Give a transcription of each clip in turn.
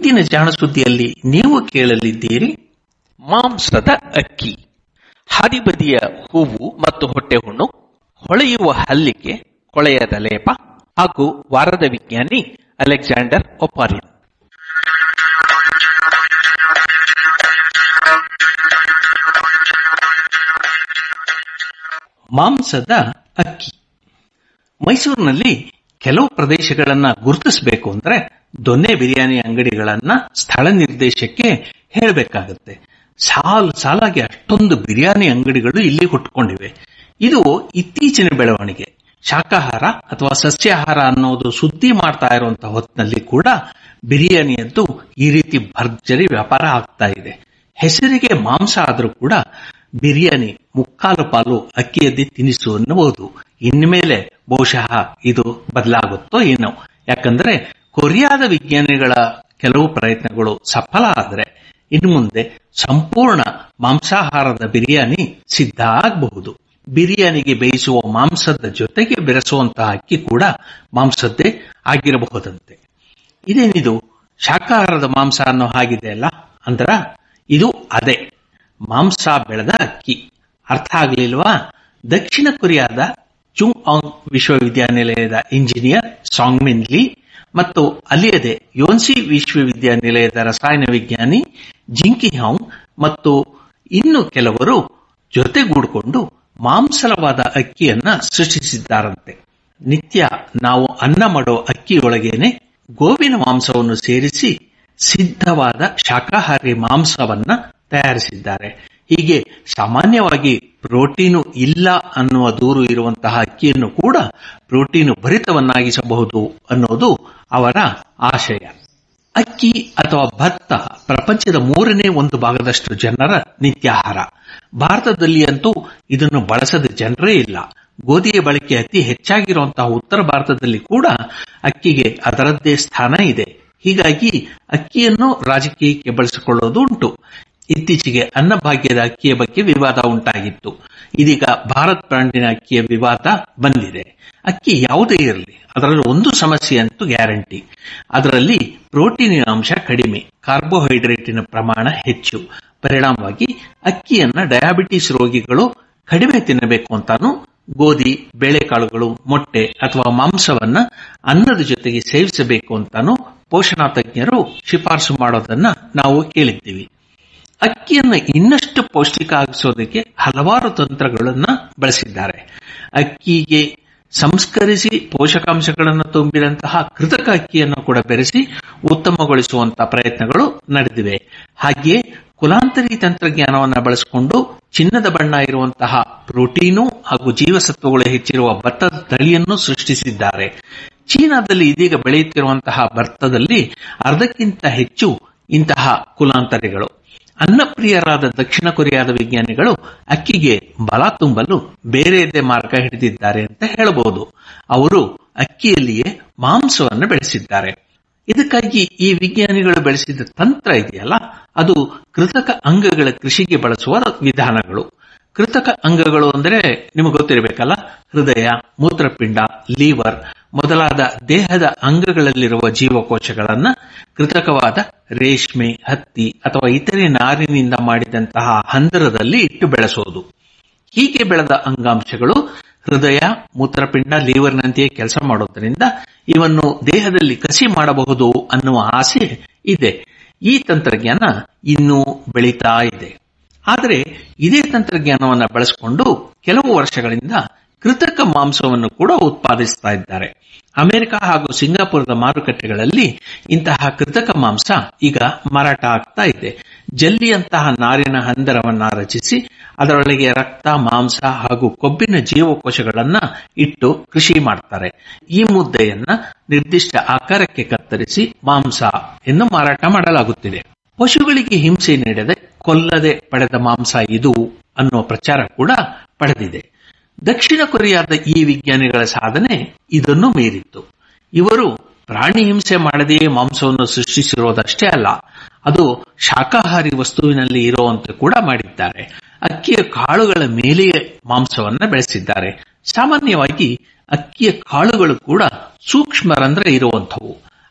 ಇಂದಿನ ಜಾಣಸುದ್ದಿಯಲ್ಲಿ ನೀವು ಕೇಳಲಿದ್ದೀರಿ ಮಾಂಸದ ಅಕ್ಕಿ ಹಾದಿಬದಿಯ ಹೂವು ಮತ್ತು ಹೊಟ್ಟೆ ಹುಣ್ಣು ಹೊಳೆಯುವ ಹಲ್ಲಿಗೆ ಕೊಳೆಯದ ಲೇಪ ಹಾಗೂ ವಾರದ ವಿಜ್ಞಾನಿ ಅಲೆಕ್ಸಾಂಡರ್ ಒಪಾರಿನ್ ಮಾಂಸದ ಅಕ್ಕಿ ಮೈಸೂರಿನಲ್ಲಿ ಕೆಲವು ಪ್ರದೇಶಗಳನ್ನ ಗುರುತಿಸಬೇಕು ಅಂದ್ರೆ ದೊನ್ನೆ ಬಿರಿಯಾನಿ ಅಂಗಡಿಗಳನ್ನ ಸ್ಥಳ ನಿರ್ದೇಶಕ್ಕೆ ಹೇಳಬೇಕಾಗುತ್ತೆ ಸಾಲು ಸಾಲಾಗಿ ಅಷ್ಟೊಂದು ಬಿರಿಯಾನಿ ಅಂಗಡಿಗಳು ಇಲ್ಲಿ ಹುಟ್ಟುಕೊಂಡಿವೆ ಇದು ಇತ್ತೀಚಿನ ಬೆಳವಣಿಗೆ ಶಾಕಾಹಾರ ಅಥವಾ ಸಸ್ಯಾಹಾರ ಅನ್ನೋದು ಸುದ್ದಿ ಮಾಡ್ತಾ ಇರುವಂತಹ ಹೊತ್ತಿನಲ್ಲಿ ಕೂಡ ಬಿರಿಯಾನಿಯದ್ದು ಈ ರೀತಿ ಭರ್ಜರಿ ವ್ಯಾಪಾರ ಆಗ್ತಾ ಇದೆ ಹೆಸರಿಗೆ ಮಾಂಸ ಆದರೂ ಕೂಡ ಬಿರಿಯಾನಿ ಮುಕ್ಕಾಲು ಪಾಲು ಅಕ್ಕಿಯದ್ದೇ ತಿನಿಸು ಅನ್ನಬಹುದು ಇನ್ಮೇಲೆ ಬಹುಶಃ ಇದು ಬದಲಾಗುತ್ತೋ ಏನೋ ಯಾಕಂದ್ರೆ ಕೊರಿಯಾದ ವಿಜ್ಞಾನಿಗಳ ಕೆಲವು ಪ್ರಯತ್ನಗಳು ಸಫಲ ಆದರೆ ಇನ್ನು ಮುಂದೆ ಸಂಪೂರ್ಣ ಮಾಂಸಾಹಾರದ ಬಿರಿಯಾನಿ ಸಿದ್ಧ ಆಗಬಹುದು ಬಿರಿಯಾನಿಗೆ ಬೇಯಿಸುವ ಮಾಂಸದ ಜೊತೆಗೆ ಬೆರೆಸುವಂತಹ ಅಕ್ಕಿ ಕೂಡ ಮಾಂಸದ್ದೇ ಆಗಿರಬಹುದಂತೆ ಇದೇನಿದು ಶಾಕಾಹಾರದ ಮಾಂಸ ಅನ್ನೋ ಹಾಗಿದೆ ಅಲ್ಲ ಅಂದ್ರ ಇದು ಅದೇ ಮಾಂಸ ಬೆಳೆದ ಅಕ್ಕಿ ಅರ್ಥ ಆಗ್ಲಿಲ್ವಾ ದಕ್ಷಿಣ ಕೊರಿಯಾದ ಚುಂಗ್ ಆಂಗ್ ವಿಶ್ವವಿದ್ಯಾನಿಲಯದ ಇಂಜಿನಿಯರ್ ಸಾಂಗ್ಮಿನ್ ಲೀ ಮತ್ತು ಅಲ್ಲಿಯದೆ ಯೋನ್ಸಿ ವಿಶ್ವವಿದ್ಯಾನಿಲಯದ ರಸಾಯನ ವಿಜ್ಞಾನಿ ಜಿಂಕಿ ಹಾಂಗ್ ಮತ್ತು ಇನ್ನು ಕೆಲವರು ಜೊತೆಗೂಡಿಕೊಂಡು ಮಾಂಸಲವಾದ ಅಕ್ಕಿಯನ್ನ ಸೃಷ್ಟಿಸಿದ್ದಾರಂತೆ ನಿತ್ಯ ನಾವು ಅನ್ನ ಮಾಡೋ ಅಕ್ಕಿಯೊಳಗೇನೆ ಗೋವಿನ ಮಾಂಸವನ್ನು ಸೇರಿಸಿ ಸಿದ್ಧವಾದ ಶಾಕಾಹಾರಿ ಮಾಂಸವನ್ನ ತಯಾರಿಸಿದ್ದಾರೆ ಹೀಗೆ ಸಾಮಾನ್ಯವಾಗಿ ಪ್ರೋಟೀನು ಇಲ್ಲ ಅನ್ನುವ ದೂರು ಇರುವಂತಹ ಅಕ್ಕಿಯನ್ನು ಕೂಡ ಪ್ರೋಟೀನು ಭರಿತವನ್ನಾಗಿಸಬಹುದು ಅನ್ನೋದು ಅವರ ಆಶಯ ಅಕ್ಕಿ ಅಥವಾ ಭತ್ತ ಪ್ರಪಂಚದ ಮೂರನೇ ಒಂದು ಭಾಗದಷ್ಟು ಜನರ ನಿತ್ಯಾಹಾರ ಭಾರತದಲ್ಲಿ ಅಂತೂ ಇದನ್ನು ಬಳಸದ ಜನರೇ ಇಲ್ಲ ಗೋಧಿಯ ಬಳಕೆ ಅತಿ ಹೆಚ್ಚಾಗಿರುವಂತಹ ಉತ್ತರ ಭಾರತದಲ್ಲಿ ಕೂಡ ಅಕ್ಕಿಗೆ ಅದರದ್ದೇ ಸ್ಥಾನ ಇದೆ ಹೀಗಾಗಿ ಅಕ್ಕಿಯನ್ನು ರಾಜಕೀಯಕ್ಕೆ ಬಳಸಿಕೊಳ್ಳೋದು ಉಂಟು ಇತ್ತೀಚೆಗೆ ಅನ್ನಭಾಗ್ಯದ ಅಕ್ಕಿಯ ಬಗ್ಗೆ ವಿವಾದ ಉಂಟಾಗಿತ್ತು ಇದೀಗ ಭಾರತ್ ಬ್ರಾಂಡಿನ ಅಕ್ಕಿಯ ವಿವಾದ ಬಂದಿದೆ ಅಕ್ಕಿ ಯಾವುದೇ ಇರಲಿ ಅದರಲ್ಲಿ ಒಂದು ಸಮಸ್ಯೆ ಅಂತೂ ಗ್ಯಾರಂಟಿ ಅದರಲ್ಲಿ ಪ್ರೋಟೀನಿನ ಅಂಶ ಕಡಿಮೆ ಕಾರ್ಬೋಹೈಡ್ರೇಟಿನ ಪ್ರಮಾಣ ಹೆಚ್ಚು ಪರಿಣಾಮವಾಗಿ ಅಕ್ಕಿಯನ್ನ ಡಯಾಬಿಟಿಸ್ ರೋಗಿಗಳು ಕಡಿಮೆ ತಿನ್ನಬೇಕು ಅಂತಾನು ಗೋಧಿ ಬೇಳೆಕಾಳುಗಳು ಮೊಟ್ಟೆ ಅಥವಾ ಮಾಂಸವನ್ನ ಅನ್ನದ ಜೊತೆಗೆ ಸೇವಿಸಬೇಕು ಅಂತಾನು ಪೋಷಣಾ ತಜ್ಞರು ಶಿಫಾರಸು ಮಾಡೋದನ್ನ ನಾವು ಕೇಳಿದ್ದೀವಿ ಅಕ್ಕಿಯನ್ನು ಇನ್ನಷ್ಟು ಪೌಷ್ಟಿಕ ಆಗಿಸೋದಕ್ಕೆ ಹಲವಾರು ತಂತ್ರಗಳನ್ನ ಬಳಸಿದ್ದಾರೆ ಅಕ್ಕಿಗೆ ಸಂಸ್ಕರಿಸಿ ಪೋಷಕಾಂಶಗಳನ್ನು ತುಂಬಿದಂತಹ ಕೃತಕ ಅಕ್ಕಿಯನ್ನು ಕೂಡ ಬೆರೆಸಿ ಉತ್ತಮಗೊಳಿಸುವಂತಹ ಪ್ರಯತ್ನಗಳು ನಡೆದಿವೆ ಹಾಗೆಯೇ ಕುಲಾಂತರಿ ತಂತ್ರಜ್ಞಾನವನ್ನು ಬಳಸಿಕೊಂಡು ಚಿನ್ನದ ಬಣ್ಣ ಇರುವಂತಹ ಪ್ರೋಟೀನು ಹಾಗೂ ಜೀವಸತ್ವಗಳು ಹೆಚ್ಚಿರುವ ಭತ್ತದ ತಳಿಯನ್ನು ಸೃಷ್ಟಿಸಿದ್ದಾರೆ ಚೀನಾದಲ್ಲಿ ಇದೀಗ ಬೆಳೆಯುತ್ತಿರುವಂತಹ ಭತ್ತದಲ್ಲಿ ಅರ್ಧಕ್ಕಿಂತ ಹೆಚ್ಚು ಇಂತಹ ಕುಲಾಂತರಿಗಳು ಅನ್ನಪ್ರಿಯರಾದ ದಕ್ಷಿಣ ಕೊರಿಯಾದ ವಿಜ್ಞಾನಿಗಳು ಅಕ್ಕಿಗೆ ಬಲ ತುಂಬಲು ಬೇರೆಯದೇ ಮಾರ್ಗ ಹಿಡಿದಿದ್ದಾರೆ ಅಂತ ಹೇಳಬಹುದು ಅವರು ಅಕ್ಕಿಯಲ್ಲಿಯೇ ಮಾಂಸವನ್ನು ಬೆಳೆಸಿದ್ದಾರೆ ಇದಕ್ಕಾಗಿ ಈ ವಿಜ್ಞಾನಿಗಳು ಬೆಳೆಸಿದ ತಂತ್ರ ಇದೆಯಲ್ಲ ಅದು ಕೃತಕ ಅಂಗಗಳ ಕೃಷಿಗೆ ಬಳಸುವ ವಿಧಾನಗಳು ಕೃತಕ ಅಂಗಗಳು ಅಂದರೆ ನಿಮಗೆ ಗೊತ್ತಿರಬೇಕಲ್ಲ ಹೃದಯ ಮೂತ್ರಪಿಂಡ ಲೀವರ್ ಮೊದಲಾದ ದೇಹದ ಅಂಗಗಳಲ್ಲಿರುವ ಜೀವಕೋಶಗಳನ್ನ ಕೃತಕವಾದ ರೇಷ್ಮೆ ಹತ್ತಿ ಅಥವಾ ಇತರೆ ನಾರಿನಿಂದ ಮಾಡಿದಂತಹ ಹಂದರದಲ್ಲಿ ಇಟ್ಟು ಬೆಳೆಸೋದು ಹೀಗೆ ಬೆಳೆದ ಅಂಗಾಂಶಗಳು ಹೃದಯ ಮೂತ್ರಪಿಂಡ ಲೀವರ್ನಂತೆಯೇ ಕೆಲಸ ಮಾಡೋದ್ರಿಂದ ಇವನ್ನು ದೇಹದಲ್ಲಿ ಕಸಿ ಮಾಡಬಹುದು ಅನ್ನುವ ಆಸೆ ಇದೆ ಈ ತಂತ್ರಜ್ಞಾನ ಇನ್ನೂ ಬೆಳೀತಾ ಇದೆ ಆದರೆ ಇದೇ ತಂತ್ರಜ್ಞಾನವನ್ನು ಬಳಸಿಕೊಂಡು ಕೆಲವು ವರ್ಷಗಳಿಂದ ಕೃತಕ ಮಾಂಸವನ್ನು ಕೂಡ ಉತ್ಪಾದಿಸ್ತಾ ಇದ್ದಾರೆ ಅಮೆರಿಕ ಹಾಗೂ ಸಿಂಗಾಪುರದ ಮಾರುಕಟ್ಟೆಗಳಲ್ಲಿ ಇಂತಹ ಕೃತಕ ಮಾಂಸ ಈಗ ಮಾರಾಟ ಆಗ್ತಾ ಇದೆ ಜಲ್ಲಿಯಂತಹ ನಾರಿನ ಹಂದರವನ್ನ ರಚಿಸಿ ಅದರೊಳಗೆ ರಕ್ತ ಮಾಂಸ ಹಾಗೂ ಕೊಬ್ಬಿನ ಜೀವಕೋಶಗಳನ್ನ ಇಟ್ಟು ಕೃಷಿ ಮಾಡ್ತಾರೆ ಈ ಮುದ್ದೆಯನ್ನ ನಿರ್ದಿಷ್ಟ ಆಕಾರಕ್ಕೆ ಕತ್ತರಿಸಿ ಮಾಂಸ ಎಂದು ಮಾರಾಟ ಮಾಡಲಾಗುತ್ತಿದೆ ಪಶುಗಳಿಗೆ ಹಿಂಸೆ ನೀಡದೆ ಕೊಲ್ಲದೆ ಪಡೆದ ಮಾಂಸ ಇದು ಅನ್ನುವ ಪ್ರಚಾರ ಕೂಡ ಪಡೆದಿದೆ ದಕ್ಷಿಣ ಕೊರಿಯಾದ ಈ ವಿಜ್ಞಾನಿಗಳ ಸಾಧನೆ ಇದನ್ನು ಮೀರಿತ್ತು ಇವರು ಪ್ರಾಣಿ ಹಿಂಸೆ ಮಾಡದೆಯೇ ಮಾಂಸವನ್ನು ಸೃಷ್ಟಿಸಿರೋದಷ್ಟೇ ಅಲ್ಲ ಅದು ಶಾಕಾಹಾರಿ ವಸ್ತುವಿನಲ್ಲಿ ಇರುವಂತೆ ಕೂಡ ಮಾಡಿದ್ದಾರೆ ಅಕ್ಕಿಯ ಕಾಳುಗಳ ಮೇಲೆಯೇ ಮಾಂಸವನ್ನ ಬೆಳೆಸಿದ್ದಾರೆ ಸಾಮಾನ್ಯವಾಗಿ ಅಕ್ಕಿಯ ಕಾಳುಗಳು ಕೂಡ ಸೂಕ್ಷ್ಮ ರಂಧ್ರ ಇರುವಂಥವು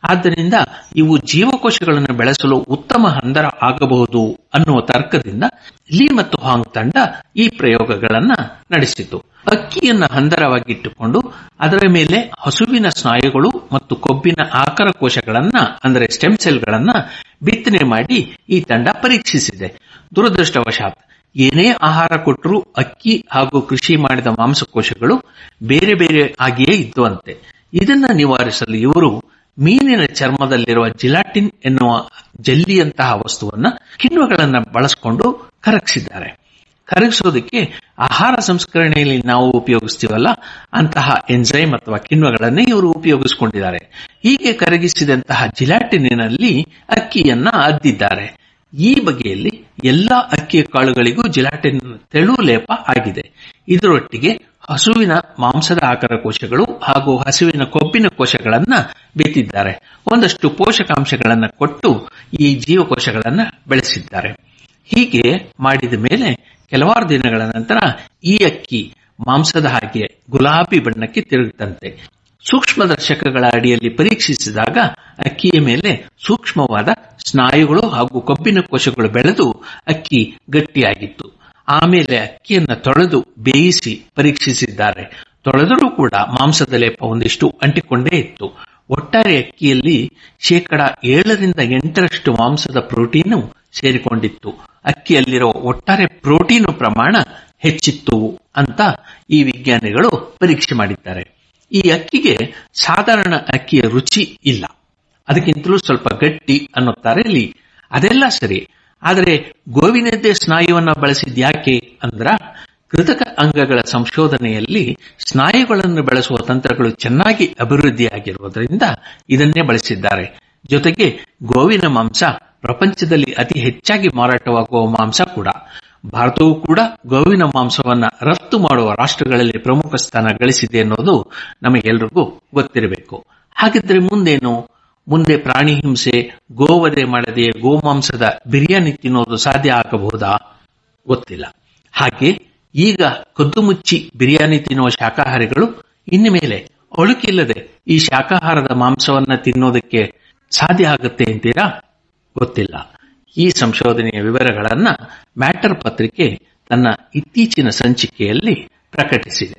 ಆದ್ದರಿಂದ ಇವು ಜೀವಕೋಶಗಳನ್ನು ಬೆಳೆಸಲು ಉತ್ತಮ ಹಂದರ ಆಗಬಹುದು ಅನ್ನುವ ತರ್ಕದಿಂದ ಲೀ ಮತ್ತು ಹಾಂಗ್ ತಂಡ ಈ ಪ್ರಯೋಗಗಳನ್ನ ನಡೆಸಿತು ಅಕ್ಕಿಯನ್ನ ಹಂದರವಾಗಿಟ್ಟುಕೊಂಡು ಅದರ ಮೇಲೆ ಹಸುವಿನ ಸ್ನಾಯುಗಳು ಮತ್ತು ಕೊಬ್ಬಿನ ಆಕರ ಕೋಶಗಳನ್ನ ಅಂದರೆ ಸ್ಟೆಮ್ ಸೆಲ್ಗಳನ್ನ ಬಿತ್ತನೆ ಮಾಡಿ ಈ ತಂಡ ಪರೀಕ್ಷಿಸಿದೆ ದುರದೃಷ್ಟವಶಾತ್ ಏನೇ ಆಹಾರ ಕೊಟ್ಟರೂ ಅಕ್ಕಿ ಹಾಗೂ ಕೃಷಿ ಮಾಡಿದ ಮಾಂಸಕೋಶಗಳು ಬೇರೆ ಬೇರೆ ಆಗಿಯೇ ಇದ್ದುವಂತೆ ಇದನ್ನ ನಿವಾರಿಸಲು ಇವರು ಮೀನಿನ ಚರ್ಮದಲ್ಲಿರುವ ಜಿಲಾಟಿನ್ ಎನ್ನುವ ಜಲ್ಲಿಯಂತಹ ವಸ್ತುವನ್ನ ಕಿಣ್ವಗಳನ್ನ ಬಳಸಿಕೊಂಡು ಕರಗಿಸಿದ್ದಾರೆ ಕರಗಿಸೋದಕ್ಕೆ ಆಹಾರ ಸಂಸ್ಕರಣೆಯಲ್ಲಿ ನಾವು ಉಪಯೋಗಿಸ್ತೀವಲ್ಲ ಅಂತಹ ಎನ್ಸೈಮ್ ಅಥವಾ ಕಿಣ್ವಗಳನ್ನೇ ಇವರು ಉಪಯೋಗಿಸಿಕೊಂಡಿದ್ದಾರೆ ಹೀಗೆ ಕರಗಿಸಿದಂತಹ ಜಿಲಾಟಿನಿನಲ್ಲಿ ಅಕ್ಕಿಯನ್ನ ಅದ್ದಿದ್ದಾರೆ ಈ ಬಗೆಯಲ್ಲಿ ಎಲ್ಲಾ ಅಕ್ಕಿಯ ಕಾಳುಗಳಿಗೂ ಜಿಲಾಟಿನ್ ತೆಳು ಲೇಪ ಆಗಿದೆ ಇದರೊಟ್ಟಿಗೆ ಹಸುವಿನ ಮಾಂಸದ ಆಕಾರ ಕೋಶಗಳು ಹಾಗೂ ಹಸುವಿನ ಕೊಬ್ಬಿನ ಕೋಶಗಳನ್ನ ಬಿತ್ತಿದ್ದಾರೆ ಒಂದಷ್ಟು ಪೋಷಕಾಂಶಗಳನ್ನ ಕೊಟ್ಟು ಈ ಜೀವಕೋಶಗಳನ್ನ ಬೆಳೆಸಿದ್ದಾರೆ ಹೀಗೆ ಮಾಡಿದ ಮೇಲೆ ಕೆಲವಾರು ದಿನಗಳ ನಂತರ ಈ ಅಕ್ಕಿ ಮಾಂಸದ ಹಾಗೆ ಗುಲಾಬಿ ಬಣ್ಣಕ್ಕೆ ತಿರುಗುತ್ತಂತೆ ಸೂಕ್ಷ್ಮದರ್ಶಕಗಳ ಅಡಿಯಲ್ಲಿ ಪರೀಕ್ಷಿಸಿದಾಗ ಅಕ್ಕಿಯ ಮೇಲೆ ಸೂಕ್ಷ್ಮವಾದ ಸ್ನಾಯುಗಳು ಹಾಗೂ ಕೊಬ್ಬಿನ ಕೋಶಗಳು ಬೆಳೆದು ಅಕ್ಕಿ ಗಟ್ಟಿಯಾಗಿತ್ತು ಆಮೇಲೆ ಅಕ್ಕಿಯನ್ನ ತೊಳೆದು ಬೇಯಿಸಿ ಪರೀಕ್ಷಿಸಿದ್ದಾರೆ ತೊಳೆದರೂ ಕೂಡ ಮಾಂಸದ ಲೇಪ ಒಂದಿಷ್ಟು ಅಂಟಿಕೊಂಡೇ ಇತ್ತು ಒಟ್ಟಾರೆ ಅಕ್ಕಿಯಲ್ಲಿ ಶೇಕಡ ಏಳರಿಂದ ಎಂಟರಷ್ಟು ಮಾಂಸದ ಪ್ರೋಟೀನು ಸೇರಿಕೊಂಡಿತ್ತು ಅಕ್ಕಿಯಲ್ಲಿರುವ ಒಟ್ಟಾರೆ ಪ್ರೋಟೀನು ಪ್ರಮಾಣ ಹೆಚ್ಚಿತ್ತು ಅಂತ ಈ ವಿಜ್ಞಾನಿಗಳು ಪರೀಕ್ಷೆ ಮಾಡಿದ್ದಾರೆ ಈ ಅಕ್ಕಿಗೆ ಸಾಧಾರಣ ಅಕ್ಕಿಯ ರುಚಿ ಇಲ್ಲ ಅದಕ್ಕಿಂತಲೂ ಸ್ವಲ್ಪ ಗಟ್ಟಿ ಅನ್ನುತ್ತಾರೆ ಇಲ್ಲಿ ಅದೆಲ್ಲ ಸರಿ ಆದರೆ ಗೋವಿನದ್ದೆ ಸ್ನಾಯುವನ್ನ ಬಳಸಿದ್ ಯಾಕೆ ಅಂದ್ರ ಕೃತಕ ಅಂಗಗಳ ಸಂಶೋಧನೆಯಲ್ಲಿ ಸ್ನಾಯುಗಳನ್ನು ಬೆಳೆಸುವ ತಂತ್ರಗಳು ಚೆನ್ನಾಗಿ ಅಭಿವೃದ್ಧಿಯಾಗಿರುವುದರಿಂದ ಇದನ್ನೇ ಬಳಸಿದ್ದಾರೆ ಜೊತೆಗೆ ಗೋವಿನ ಮಾಂಸ ಪ್ರಪಂಚದಲ್ಲಿ ಅತಿ ಹೆಚ್ಚಾಗಿ ಮಾರಾಟವಾಗುವ ಮಾಂಸ ಕೂಡ ಭಾರತವೂ ಕೂಡ ಗೋವಿನ ಮಾಂಸವನ್ನ ರಫ್ತು ಮಾಡುವ ರಾಷ್ಟ್ರಗಳಲ್ಲಿ ಪ್ರಮುಖ ಸ್ಥಾನ ಗಳಿಸಿದೆ ಅನ್ನೋದು ನಮಗೆಲ್ಲರಿಗೂ ಗೊತ್ತಿರಬೇಕು ಹಾಗಿದ್ರೆ ಮುಂದೇನು ಮುಂದೆ ಪ್ರಾಣಿ ಹಿಂಸೆ ಗೋವಧೆ ಮಾಡದೆ ಗೋಮಾಂಸದ ಬಿರಿಯಾನಿ ತಿನ್ನೋದು ಸಾಧ್ಯ ಆಗಬಹುದಾ ಗೊತ್ತಿಲ್ಲ ಹಾಗೆ ಈಗ ಕದ್ದು ಮುಚ್ಚಿ ಬಿರಿಯಾನಿ ತಿನ್ನುವ ಶಾಕಾಹಾರಿಗಳು ಇನ್ನು ಮೇಲೆ ಒಳುಕಿಲ್ಲದೆ ಈ ಶಾಕಾಹಾರದ ಮಾಂಸವನ್ನ ತಿನ್ನೋದಕ್ಕೆ ಸಾಧ್ಯ ಆಗುತ್ತೆ ಅಂತೀರಾ ಗೊತ್ತಿಲ್ಲ ಈ ಸಂಶೋಧನೆಯ ವಿವರಗಳನ್ನ ಮ್ಯಾಟರ್ ಪತ್ರಿಕೆ ತನ್ನ ಇತ್ತೀಚಿನ ಸಂಚಿಕೆಯಲ್ಲಿ ಪ್ರಕಟಿಸಿದೆ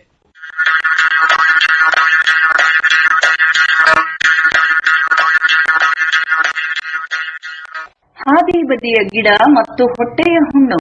ಹಾದಿ ಬದಿಯ ಗಿಡ ಮತ್ತು ಹೊಟ್ಟೆಯ ಹುಣ್ಣು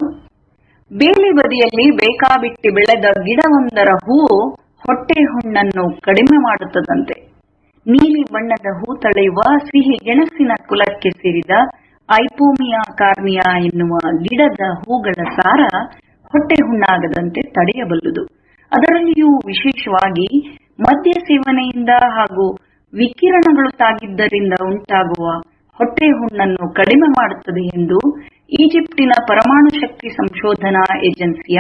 ಬೇಲಿ ಬದಿಯಲ್ಲಿ ಬೇಕಾಬಿಟ್ಟಿ ಬೆಳೆದ ಗಿಡವೊಂದರ ಹೂವು ಹೊಟ್ಟೆ ಹುಣ್ಣನ್ನು ಕಡಿಮೆ ಮಾಡುತ್ತದಂತೆ ನೀಲಿ ಬಣ್ಣದ ಹೂ ತಳೆಯುವ ಸಿಹಿ ಗೆಣಸಿನ ಕುಲಕ್ಕೆ ಸೇರಿದ ಐಪೋಮಿಯಾ ಕಾರ್ನಿಯಾ ಎನ್ನುವ ಗಿಡದ ಹೂಗಳ ಸಾರ ಹೊಟ್ಟೆ ಹುಣ್ಣಾಗದಂತೆ ತಡೆಯಬಲ್ಲುದು ಅದರಲ್ಲಿಯೂ ವಿಶೇಷವಾಗಿ ಮದ್ಯ ಸೇವನೆಯಿಂದ ಹಾಗೂ ವಿಕಿರಣಗಳು ತಾಗಿದ್ದರಿಂದ ಉಂಟಾಗುವ ಹೊಟ್ಟೆ ಹುಣ್ಣನ್ನು ಕಡಿಮೆ ಮಾಡುತ್ತದೆ ಎಂದು ಈಜಿಪ್ಟಿನ ಪರಮಾಣು ಶಕ್ತಿ ಸಂಶೋಧನಾ ಏಜೆನ್ಸಿಯ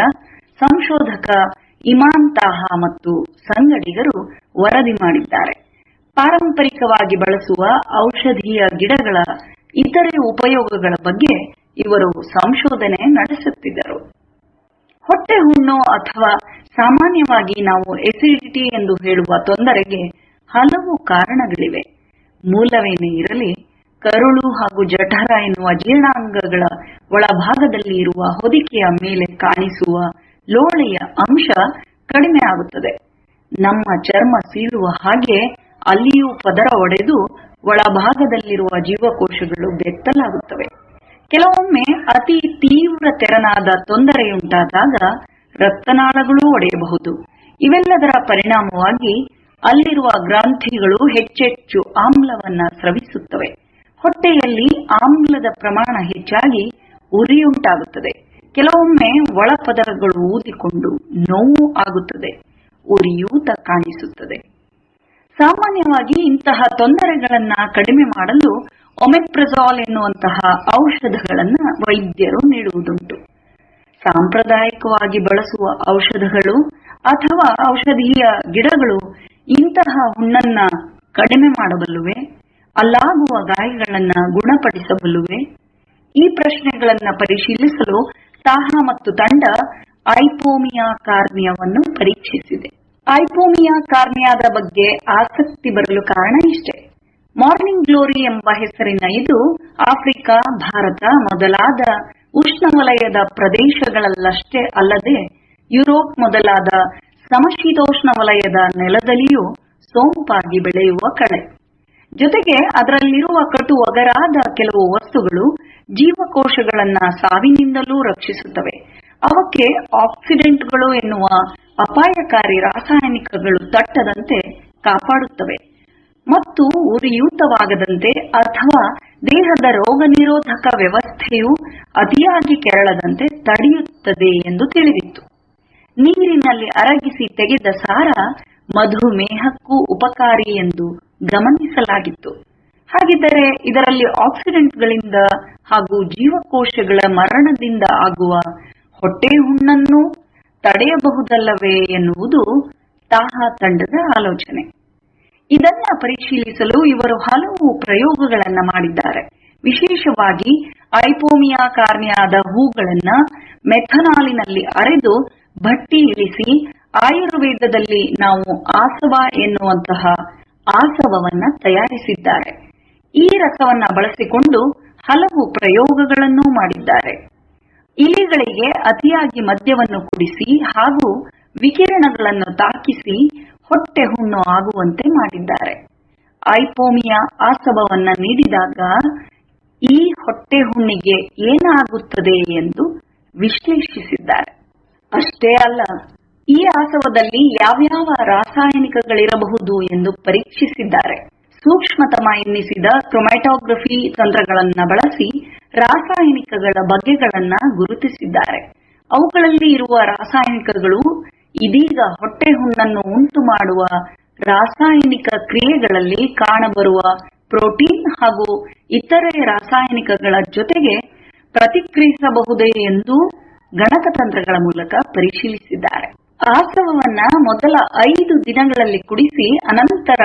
ಸಂಶೋಧಕ ಇಮಾನ್ ತಾಹಾ ಮತ್ತು ಸಂಗಡಿಗರು ವರದಿ ಮಾಡಿದ್ದಾರೆ ಪಾರಂಪರಿಕವಾಗಿ ಬಳಸುವ ಔಷಧೀಯ ಗಿಡಗಳ ಇತರೆ ಉಪಯೋಗಗಳ ಬಗ್ಗೆ ಇವರು ಸಂಶೋಧನೆ ನಡೆಸುತ್ತಿದ್ದರು ಹೊಟ್ಟೆ ಹುಣ್ಣು ಅಥವಾ ಸಾಮಾನ್ಯವಾಗಿ ನಾವು ಎಸಿಡಿಟಿ ಎಂದು ಹೇಳುವ ತೊಂದರೆಗೆ ಹಲವು ಕಾರಣಗಳಿವೆ ಮೂಲವೇನೇ ಇರಲಿ ಕರುಳು ಹಾಗೂ ಜಠರ ಎನ್ನುವ ಜೀರ್ಣಾಂಗಗಳ ಒಳಭಾಗದಲ್ಲಿ ಇರುವ ಹೊದಿಕೆಯ ಮೇಲೆ ಕಾಣಿಸುವ ಲೋಳೆಯ ಅಂಶ ಕಡಿಮೆ ಆಗುತ್ತದೆ ನಮ್ಮ ಚರ್ಮ ಸೀಳುವ ಹಾಗೆ ಅಲ್ಲಿಯೂ ಪದರ ಒಡೆದು ಒಳಭಾಗದಲ್ಲಿರುವ ಜೀವಕೋಶಗಳು ಬೆತ್ತಲಾಗುತ್ತವೆ ಕೆಲವೊಮ್ಮೆ ಅತಿ ತೀವ್ರ ತೆರನಾದ ತೊಂದರೆಯುಂಟಾದಾಗ ರಕ್ತನಾಳಗಳೂ ಒಡೆಯಬಹುದು ಇವೆಲ್ಲದರ ಪರಿಣಾಮವಾಗಿ ಅಲ್ಲಿರುವ ಗ್ರಂಥಿಗಳು ಹೆಚ್ಚೆಚ್ಚು ಆಮ್ಲವನ್ನ ಸ್ರವಿಸುತ್ತವೆ ಹೊಟ್ಟೆಯಲ್ಲಿ ಆಮ್ಲದ ಪ್ರಮಾಣ ಹೆಚ್ಚಾಗಿ ಉರಿಯುಂಟಾಗುತ್ತದೆ ಕೆಲವೊಮ್ಮೆ ಒಳಪದರಗಳು ಊದಿಕೊಂಡು ನೋವು ಆಗುತ್ತದೆ ಉರಿಯೂತ ಕಾಣಿಸುತ್ತದೆ ಸಾಮಾನ್ಯವಾಗಿ ಇಂತಹ ತೊಂದರೆಗಳನ್ನ ಕಡಿಮೆ ಮಾಡಲು ಒಮೆಪ್ರಜಾಲ್ ಎನ್ನುವಂತಹ ಔಷಧಗಳನ್ನ ವೈದ್ಯರು ನೀಡುವುದುಂಟು ಸಾಂಪ್ರದಾಯಿಕವಾಗಿ ಬಳಸುವ ಔಷಧಗಳು ಅಥವಾ ಔಷಧೀಯ ಗಿಡಗಳು ಇಂತಹ ಹುಣ್ಣನ್ನ ಕಡಿಮೆ ಮಾಡಬಲ್ಲುವೆ ಅಲ್ಲಾಗುವ ಗಾಯಗಳನ್ನ ಗುಣಪಡಿಸಬಲ್ಲುವೆ ಈ ಪ್ರಶ್ನೆಗಳನ್ನ ಪರಿಶೀಲಿಸಲು ತಾಹಾ ಮತ್ತು ತಂಡ ಐಪೋಮಿಯಾ ಕಾರ್ನಿಯವನ್ನು ಪರೀಕ್ಷಿಸಿದೆ ಐಪೋಮಿಯಾ ಕಾರ್ನಿಯಾದ ಬಗ್ಗೆ ಆಸಕ್ತಿ ಬರಲು ಕಾರಣ ಇಷ್ಟೇ ಮಾರ್ನಿಂಗ್ ಗ್ಲೋರಿ ಎಂಬ ಹೆಸರಿನ ಇದು ಆಫ್ರಿಕಾ ಭಾರತ ಮೊದಲಾದ ಉಷ್ಣವಲಯದ ಪ್ರದೇಶಗಳಲ್ಲಷ್ಟೇ ಅಲ್ಲದೆ ಯುರೋಪ್ ಮೊದಲಾದ ಸಮಶೀತೋಷ್ಣ ವಲಯದ ನೆಲದಲ್ಲಿಯೂ ಸೋಂಪಾಗಿ ಬೆಳೆಯುವ ಕಳೆ ಜೊತೆಗೆ ಅದರಲ್ಲಿರುವ ಕಟು ಒಗರಾದ ಕೆಲವು ವಸ್ತುಗಳು ಜೀವಕೋಶಗಳನ್ನ ಸಾವಿನಿಂದಲೂ ರಕ್ಷಿಸುತ್ತವೆ ಅವಕ್ಕೆ ಆಕ್ಸಿಡೆಂಟ್ಗಳು ಎನ್ನುವ ಅಪಾಯಕಾರಿ ರಾಸಾಯನಿಕಗಳು ತಟ್ಟದಂತೆ ಕಾಪಾಡುತ್ತವೆ ಮತ್ತು ಉರಿಯೂತವಾಗದಂತೆ ಅಥವಾ ದೇಹದ ರೋಗ ನಿರೋಧಕ ವ್ಯವಸ್ಥೆಯು ಅತಿಯಾಗಿ ಕೆರಳದಂತೆ ತಡೆಯುತ್ತದೆ ಎಂದು ತಿಳಿದಿತ್ತು ನೀರಿನಲ್ಲಿ ಅರಗಿಸಿ ತೆಗೆದ ಸಾರ ಮಧುಮೇಹಕ್ಕೂ ಉಪಕಾರಿ ಎಂದು ಗಮನಿಸಲಾಗಿತ್ತು ಹಾಗಿದ್ದರೆ ಇದರಲ್ಲಿ ಆಕ್ಸಿಡೆಂಟ್ಗಳಿಂದ ಹಾಗೂ ಜೀವಕೋಶಗಳ ಮರಣದಿಂದ ಆಗುವ ಹೊಟ್ಟೆ ಹುಣ್ಣನ್ನು ತಡೆಯಬಹುದಲ್ಲವೇ ಎನ್ನುವುದು ತಾಹಾ ತಂಡದ ಆಲೋಚನೆ ಇದನ್ನ ಪರಿಶೀಲಿಸಲು ಇವರು ಹಲವು ಪ್ರಯೋಗಗಳನ್ನ ಮಾಡಿದ್ದಾರೆ ವಿಶೇಷವಾಗಿ ಐಪೋಮಿಯಾ ಕಾರ್ನಿಯಾದ ಹೂಗಳನ್ನ ಮೆಥನಾಲಿನಲ್ಲಿ ಅರೆದು ಭಟ್ಟಿ ಇಳಿಸಿ ಆಯುರ್ವೇದದಲ್ಲಿ ನಾವು ಆಸವ ಎನ್ನುವಂತಹ ಆಸವವನ್ನ ತಯಾರಿಸಿದ್ದಾರೆ ಈ ರಸವನ್ನ ಬಳಸಿಕೊಂಡು ಹಲವು ಪ್ರಯೋಗಗಳನ್ನು ಮಾಡಿದ್ದಾರೆ ಇಲಿಗಳಿಗೆ ಅತಿಯಾಗಿ ಮದ್ಯವನ್ನು ಕುಡಿಸಿ ಹಾಗೂ ವಿಕಿರಣಗಳನ್ನು ತಾಕಿಸಿ ಹೊಟ್ಟೆ ಹುಣ್ಣು ಆಗುವಂತೆ ಮಾಡಿದ್ದಾರೆ ಐಪೋಮಿಯಾ ಆಸವವನ್ನ ನೀಡಿದಾಗ ಈ ಹೊಟ್ಟೆ ಹುಣ್ಣಿಗೆ ಏನಾಗುತ್ತದೆ ಎಂದು ವಿಶ್ಲೇಷಿಸಿದ್ದಾರೆ ಅಷ್ಟೇ ಅಲ್ಲ ಈ ಆಸವದಲ್ಲಿ ಯಾವ್ಯಾವ ರಾಸಾಯನಿಕಗಳಿರಬಹುದು ಎಂದು ಪರೀಕ್ಷಿಸಿದ್ದಾರೆ ಸೂಕ್ಷ್ಮತಮ ಎನ್ನಿಸಿದ ಕ್ರೊಮ್ಯಾಟೋಗ್ರಫಿ ತಂತ್ರಗಳನ್ನ ಬಳಸಿ ರಾಸಾಯನಿಕಗಳ ಬಗೆಗಳನ್ನ ಗುರುತಿಸಿದ್ದಾರೆ ಅವುಗಳಲ್ಲಿ ಇರುವ ರಾಸಾಯನಿಕಗಳು ಇದೀಗ ಹೊಟ್ಟೆ ಹುಣ್ಣನ್ನು ಉಂಟು ಮಾಡುವ ರಾಸಾಯನಿಕ ಕ್ರಿಯೆಗಳಲ್ಲಿ ಕಾಣಬರುವ ಪ್ರೋಟೀನ್ ಹಾಗೂ ಇತರೆ ರಾಸಾಯನಿಕಗಳ ಜೊತೆಗೆ ಪ್ರತಿಕ್ರಿಯಿಸಬಹುದೇ ಎಂದು ಗಣಕತಂತ್ರಗಳ ಮೂಲಕ ಪರಿಶೀಲಿಸಿದ್ದಾರೆ ಆಸವವನ್ನ ಮೊದಲ ಐದು ದಿನಗಳಲ್ಲಿ ಕುಡಿಸಿ ಅನಂತರ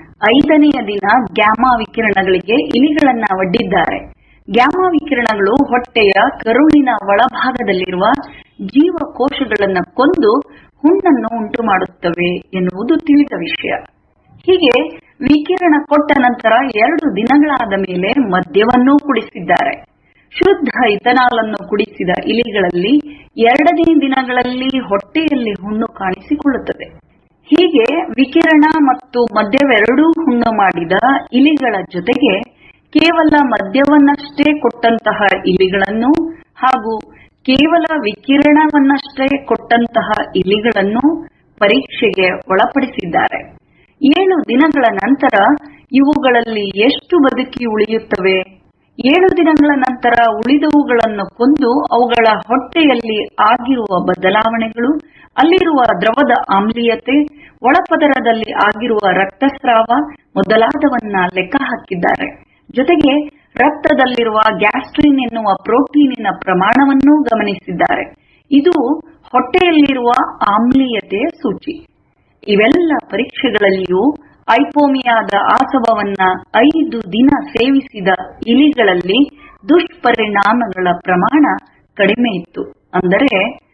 ಐದನೆಯ ದಿನ ಗ್ಯಾಮಾ ವಿಕಿರಣಗಳಿಗೆ ಇಲಿಗಳನ್ನ ಒಡ್ಡಿದ್ದಾರೆ ಗ್ಯಾಮಾ ವಿಕಿರಣಗಳು ಹೊಟ್ಟೆಯ ಕರುಳಿನ ಒಳಭಾಗದಲ್ಲಿರುವ ಜೀವಕೋಶಗಳನ್ನು ಕೊಂದು ಹುಣ್ಣನ್ನು ಉಂಟು ಮಾಡುತ್ತವೆ ಎನ್ನುವುದು ತಿಳಿದ ವಿಷಯ ಹೀಗೆ ವಿಕಿರಣ ಕೊಟ್ಟ ನಂತರ ಎರಡು ದಿನಗಳಾದ ಮೇಲೆ ಮದ್ಯವನ್ನೂ ಕುಡಿಸಿದ್ದಾರೆ ಶುದ್ಧ ಇಥನಾಲ್ ಅನ್ನು ಕುಡಿಸಿದ ಇಲಿಗಳಲ್ಲಿ ಎರಡನೇ ದಿನಗಳಲ್ಲಿ ಹೊಟ್ಟೆಯಲ್ಲಿ ಹುಣ್ಣು ಕಾಣಿಸಿಕೊಳ್ಳುತ್ತದೆ ಹೀಗೆ ವಿಕಿರಣ ಮತ್ತು ಮದ್ಯವೆರಡೂ ಹುಣ್ಣು ಮಾಡಿದ ಇಲಿಗಳ ಜೊತೆಗೆ ಕೇವಲ ಮದ್ಯವನ್ನಷ್ಟೇ ಕೊಟ್ಟಂತಹ ಇಲಿಗಳನ್ನು ಹಾಗೂ ಕೇವಲ ವಿಕಿರಣವನ್ನಷ್ಟೇ ಕೊಟ್ಟಂತಹ ಇಲಿಗಳನ್ನು ಪರೀಕ್ಷೆಗೆ ಒಳಪಡಿಸಿದ್ದಾರೆ ಏಳು ದಿನಗಳ ನಂತರ ಇವುಗಳಲ್ಲಿ ಎಷ್ಟು ಬದುಕಿ ಉಳಿಯುತ್ತವೆ ಏಳು ದಿನಗಳ ನಂತರ ಉಳಿದವುಗಳನ್ನು ಕೊಂದು ಅವುಗಳ ಹೊಟ್ಟೆಯಲ್ಲಿ ಆಗಿರುವ ಬದಲಾವಣೆಗಳು ಅಲ್ಲಿರುವ ದ್ರವದ ಆಮ್ಲೀಯತೆ ಒಳಪದರದಲ್ಲಿ ಆಗಿರುವ ರಕ್ತಸ್ರಾವ ಮೊದಲಾದವನ್ನ ಲೆಕ್ಕ ಹಾಕಿದ್ದಾರೆ ಜೊತೆಗೆ ರಕ್ತದಲ್ಲಿರುವ ಗ್ಯಾಸ್ಟ್ರಿನ್ ಎನ್ನುವ ಪ್ರೋಟೀನಿನ ಪ್ರಮಾಣವನ್ನೂ ಗಮನಿಸಿದ್ದಾರೆ ಇದು ಹೊಟ್ಟೆಯಲ್ಲಿರುವ ಆಮ್ಲೀಯತೆಯ ಸೂಚಿ ಇವೆಲ್ಲ ಪರೀಕ್ಷೆಗಳಲ್ಲಿಯೂ ಐಪೋಮಿಯಾದ ಆಸವವನ್ನ ಐದು ದಿನ ಸೇವಿಸಿದ ಇಲಿಗಳಲ್ಲಿ ದುಷ್ಪರಿಣಾಮಗಳ ಪ್ರಮಾಣ ಕಡಿಮೆ ಇತ್ತು ಅಂದರೆ